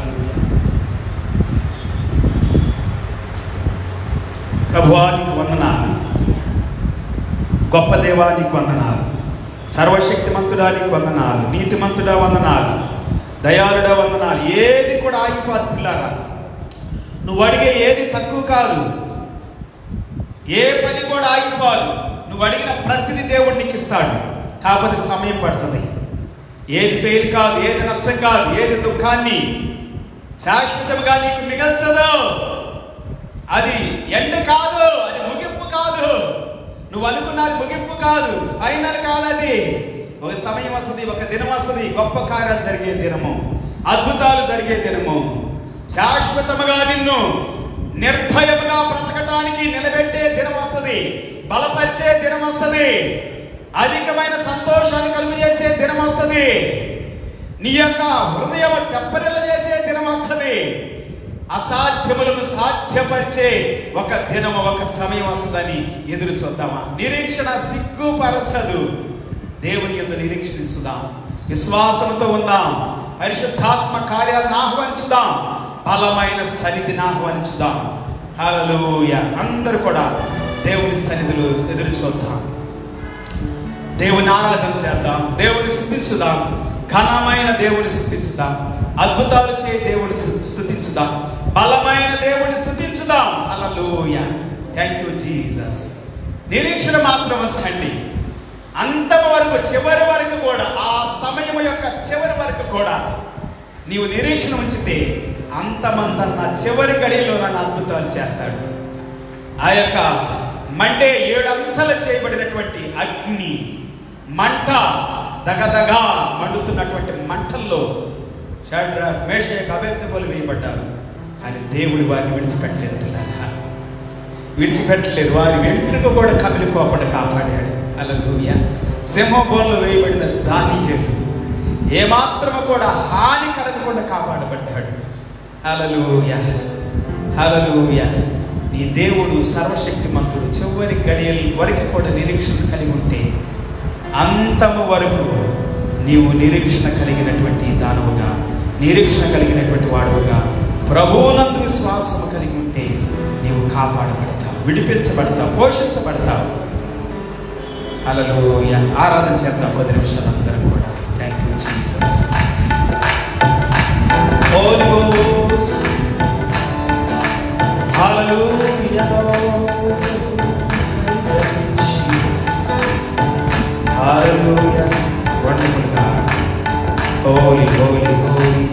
Speaker 4: ప్రభువానికి వందనాలు గొప్ప దేవానికి వందనాలు సర్వశక్తిమంతుడా నీకు వందనాలు నీతిమంతుడా వందనాలు దయాళుడా వందనాలు ఏది కూడా ఆగిపోదు పిల్లారా నువ్వు అడిగే ఏది తక్కువ కాదు ఏ పని కూడా ఆగిపోదు నువ్వు అడిగిన ప్రతిదీ దేవుడు నీకు ఇస్తాడు కాకపోతే సమయం పడుతుంది ఏది ఫెయిల్ కాదు ఏది నష్టం కాదు ఏది దుఃఖాన్ని శాశ్వతంగా నీకు మిగల్చదు అది ఎండ కాదు అది ముగింపు కాదు నువ్వు అనుకున్నది ముగింపు కాదు ఫైనల్ కాదు అది ఒక సమయం వస్తుంది ఒక దినం వస్తుంది గొప్ప కార్యాలు జరిగే దినము అద్భుతాలు జరిగే దినము శాశ్వతముగా నిన్ను నిర్భయముగా బ్రతకటానికి నిలబెట్టే దినం వస్తుంది బలపరిచే దినం వస్తుంది అధికమైన సంతోషాన్ని కలుగు చేసే దినం వస్తుంది నీ యొక్క హృదయం తెప్పరిల్ల చేసే దినం వస్తుంది అసాధ్యములను సాధ్యపరిచే ఒక దినము ఒక సమయం వస్తుందని ఎదురు చూద్దామా నిరీక్షణ సిగ్గుపరచదు దేవుని యొక్క నిరీక్షించుదాం విశ్వాసంతో ఉందాం పరిశుద్ధాత్మ కార్యాలను ఆహ్వానించుదాం బలమైన సన్నిధిని ఆహ్వానించుదాం హల్లెలూయా అందరూ కూడా దేవుని సన్నిధిలో ఎదురు చూద్దాం దేవుని ఆరాధన చేద్దాం దేవుని స్థుతించుదాం ఘనమైన దేవుని స్థుతించుదాం అద్భుతాలు చే దేవుని స్థుతించుదాం బలమైన దేవుని స్థుతించుదాం హల్లెలూయ థ్యాంక్ యూ జీసస్ నిరీక్షణ మాత్రం ఉంచండి అంతం వరకు చివరి వరకు కూడా ఆ సమయం యొక్క చివరి వరకు కూడా నీవు నిరీక్షణ ఉంచితే అంతమంతన్న చివరి గడిలో నన్ను అద్భుతాలు చేస్తాడు ఆ యొక్క మండే ఏడంతలు చేయబడినటువంటి అగ్ని మంట దగదగా మండుతున్నటువంటి మంటల్లో షడ్ర మేషేక్ అభ్యర్థులు వేయబడ్డారు కానీ దేవుడు వారిని విడిచిపెట్టలేదు పిల్లల విడిచిపెట్టలేదు వారి వెంట్రుక కూడా కమిలిపోకుండా కాపాడాడు అలలుయ సింహబోన్లో వేయబడిన దానియేలు ఏమాత్రము కూడా హాని కలగకుండా కాపాడబడ్డాడు హలలుయ హలలుయ నీ దేవుడు సర్వశక్తిమంతుడు చివరి గడియల వరకు కూడా నిరీక్షణ కలిగి ఉంటే అంతము వరకు నీవు నిరీక్షణ కలిగినటువంటి దానవుగా నిరీక్షణ కలిగినటువంటి వాడుగా ప్రభువునందు విశ్వాసము కలిగి ఉంటే నీవు కాపాడబడతావు విడిపించబడతావు పోషించబడతావు అలలు ఆరాధన చేద్దాం కొద్ది నిమిషాలు అందరం కూడా thank you Jesus Holy Ghost. Hallelujah. Jesus. Hallelujah. Wonderful God. Holy, holy, holy.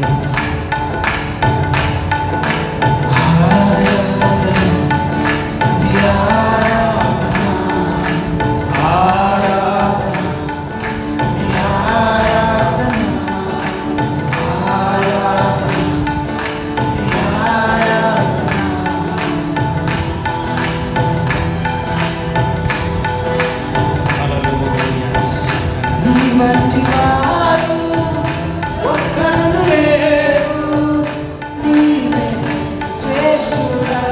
Speaker 4: Hallelujah.
Speaker 2: నీ వంటి వారు ఒక్కరు లేరు నీవే శ్రేష్ఠుడా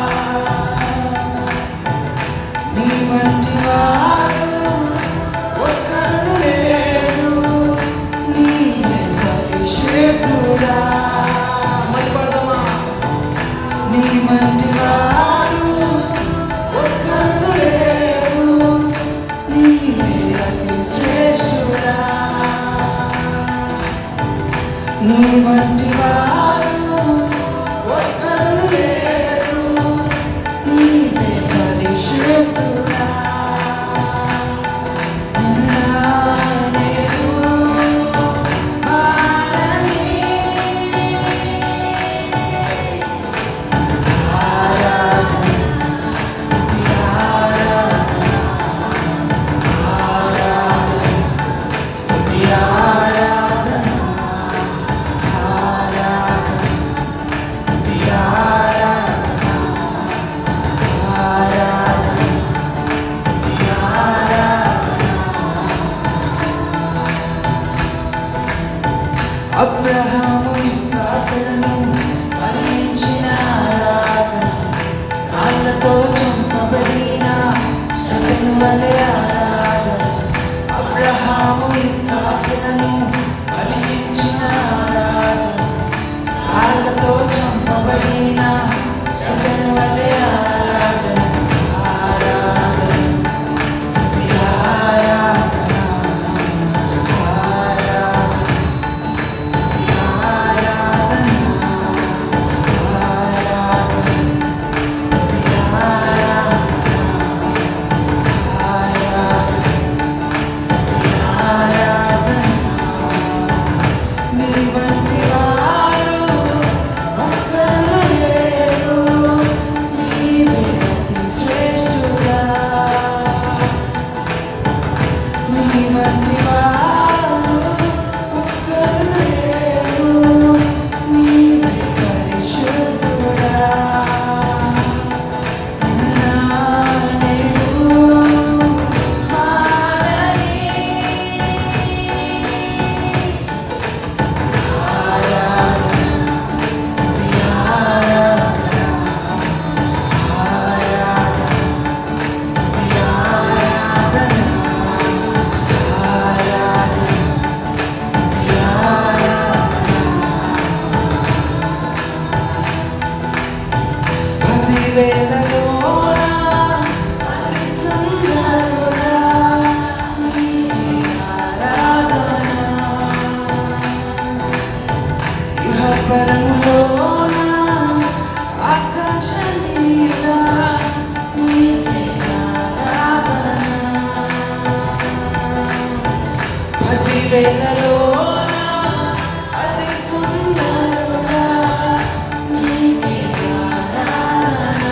Speaker 2: నీ వంటి వారు ఒక్కరు లేరు నీవే పరిశుద్ధుడా మరి పడమా నీ వంటి వారు ఒక్కరు లేరు నీవే అతి శ్రేష్ఠుడా నీ వంటి వారు ఒక్కరు లేరు నీవే పరిశుద్ధుడా నానేడు మానని ఆరాధన స్తుతి ఆరాధన ఆరాధన స్తుతి ఆరాధన ఆరాధన స్తుతి ఆరాధన ఆరాధన స్తుతి ఆరాధన అబ్రహాము ఇస్సాకులను ఫలించిన ఆరాధన రాళ్లతో చంపబడిన శతను వలె ఆరాధన అబ్రహాము ఇస్సాకులను ఫలించిన ఆరాధన రాళ్లతో చంపబడిన శతను వలె ఆరాధన ఆరాధన స్తుతి ఆరాధన ఆరాధన ఆరాధన వేళలోన అతి సుందరుడా నీకే ఆరాధన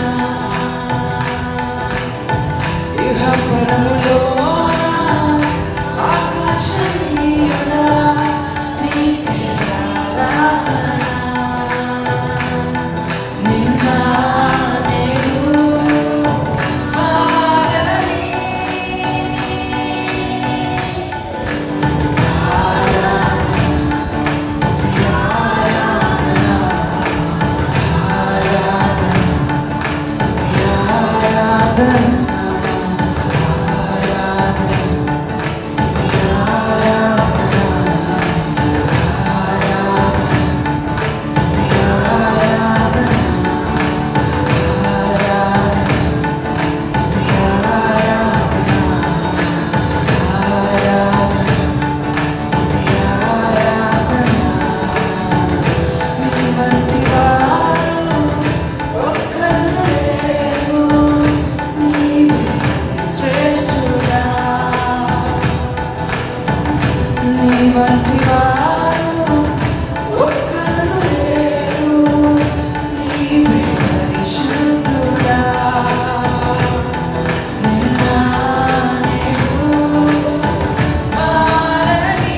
Speaker 2: ఇహ పరములోన ఆకాశనీయుడా నీకే ఆరాధన నిన్న నేడు మారని నీ వంటి వారు ఒక్కరు లేరు నీవే శ్రేష్ఠుడా నీ వంటి వారు ఒక్కరు లేరు నీవే పరిశుద్ధుడా నిన్న నేడు మారని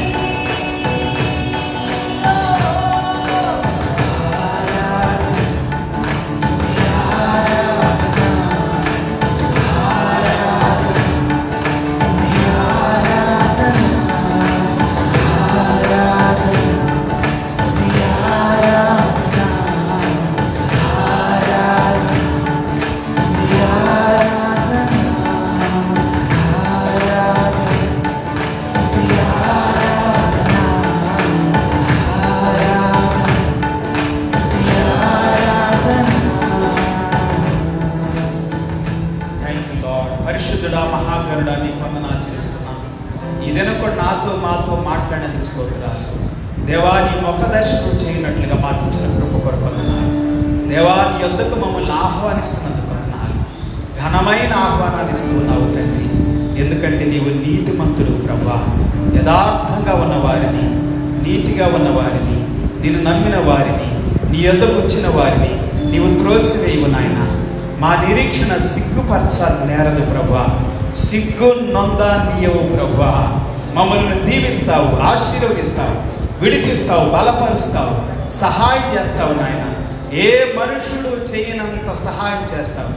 Speaker 4: థ్యాంక్ యూ లార్డ్ పరిశుద్ధుడా మహాగరుడా నీకు వందనాలు చేస్తున్నాను ఇదేనా కూడా నాతో మాతో మాట్లాడేందుకు స్తోత్రాలు దేవా నీ ముఖ దర్శనం చేయనట్లుగా మాకు ఇచ్చిన కృప కొరకు వందనాలు దేవా నీ యొద్దకు మమ్మల్ని ఆహ్వానిస్తున్నందుకు వందనాలు ఘనమైన ఆహ్వానాన్ని ఇస్తున్నావు తండ్రి ఎందుకంటే నీవు నీతిమంతుడు ప్రభా యథార్థంగా ఉన్న వారిని నీతిగా ఉన్న వారిని నిన్ను నమ్మిన వారిని నీ యొద్దకు వచ్చిన వారిని నీవు త్రోసివేయవు నాయన మా నిరీక్షణ సిగ్గుపరచ నేరదు ప్రభా సిగ్గు నొంద నీయవు ప్రభా మమ్మల్ని దీవిస్తావు ఆశీర్వదిస్తావు విడిపిస్తావు బలపరుస్తావు సహాయం చేస్తావు నాయన ఏ మనుషుడు చేయనంత సహాయం చేస్తావు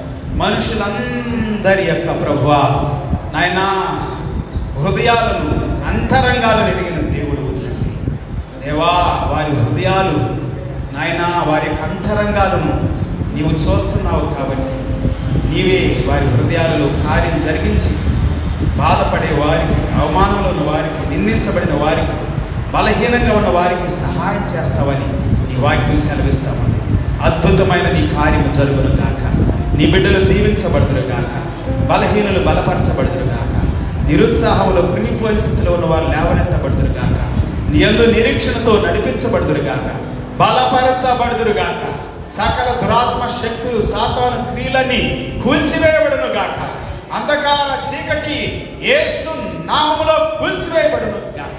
Speaker 4: మనుషులందరి యొక్క ప్రభా నాయనా హృదయాలను అంతరంగాలను ఎరిగిన దేవుడు తండ్రి దేవా వారి హృదయాలు నాయనా వారి యొక్క అంతరంగాలను నీవు చూస్తున్నావు కాబట్టి నీవే వారి హృదయాలలో కార్యం జరిగించి బాధపడే వారికి అవమానంలో ఉన్న వారికి నిందించబడిన వారికి బలహీనంగా ఉన్న వారికి సహాయం చేస్తావని నీ వాక్యం సెలవిస్తామని అద్భుతమైన నీ కార్యము జరుగును గాక నీ బిడ్డలు దీవించబడుదురు గాక బలహీనులు బలపరచబడుదురు గాక నిరుత్సాహంలో కృంగిపోయిన స్థితిలో ఉన్న వారు లేవనెత్తబడుదురు గాక నీ యందు నిరీక్షణతో నడిపించబడుదురు గాక బలపరచబడుదురు గాక సకల దురాత్మ శక్తులు సాతాను క్రియలన్నీ కూల్చివేయబడును గాక అంధకార చీకటి యేసు నామములో కూల్చివేయబడును గాక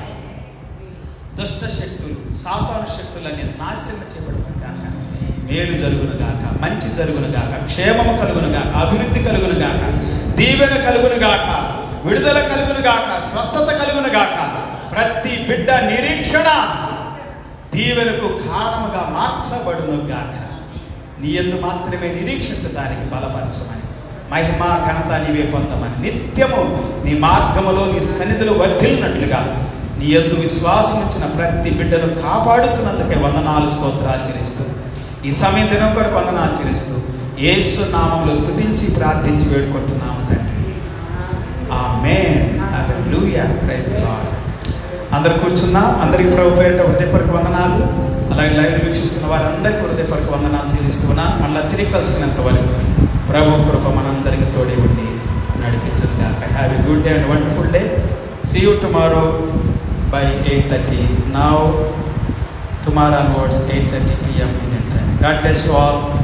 Speaker 4: దుష్ట శక్తులు సాతాను శక్తులన్నీ నాశనం చేయబడును గాక మేలు జరుగును గాక మంచి జరుగును గాక క్షేమము కలుగును గాక అభివృద్ధి కలుగును గాక దీవెన కలుగును గాక విడుదల కలుగును గాక స్వస్థత కలుగును గాక ప్రతి బిడ్డ నిరీక్షణ దీవెనకు కారణముగా మార్చబడును గాక నీ ఎందు మాత్రమే నిరీక్షించడానికి బలపరచమని మహిమ ఘనత నీవే పొందమని నిత్యము నీ మార్గములో నీ సన్నిధిలో వర్ధిల్లినట్లుగా నీ ఎందు విశ్వాసం ఇచ్చిన ప్రతి బిడ్డను కాపాడుతున్నందుకే వందనాలు స్తోత్రాలు చెల్లిస్తూ ఈ సమయం దినం కొరకు వందనాలు చెల్లిస్తూ యేసు నామంలో స్తుతించి ప్రార్థించి వేడుకుంటున్నాము తండ్రి ఆమేన్ హల్లెలూయా ప్రైజ్ ది లార్డ్ అందరు కూర్చున్నా అందరికి ప్రభు పేరిట హృదయపరకు వందనాలు అలాగే లైవ్ వీక్షిస్తున్న వారందరికీ హృదయపరకు వందనాలు చెల్లిస్తున్నా మళ్ళీ తిరిగి కలుసుకునేంత వరకు ప్రభు కృప మనందరికి తోడే ఉండి నడిపించదు కాక have a good day and wonderful day see you tomorrow by eight thirty now tomorrow onwards eight thirty PM Indian time God bless you all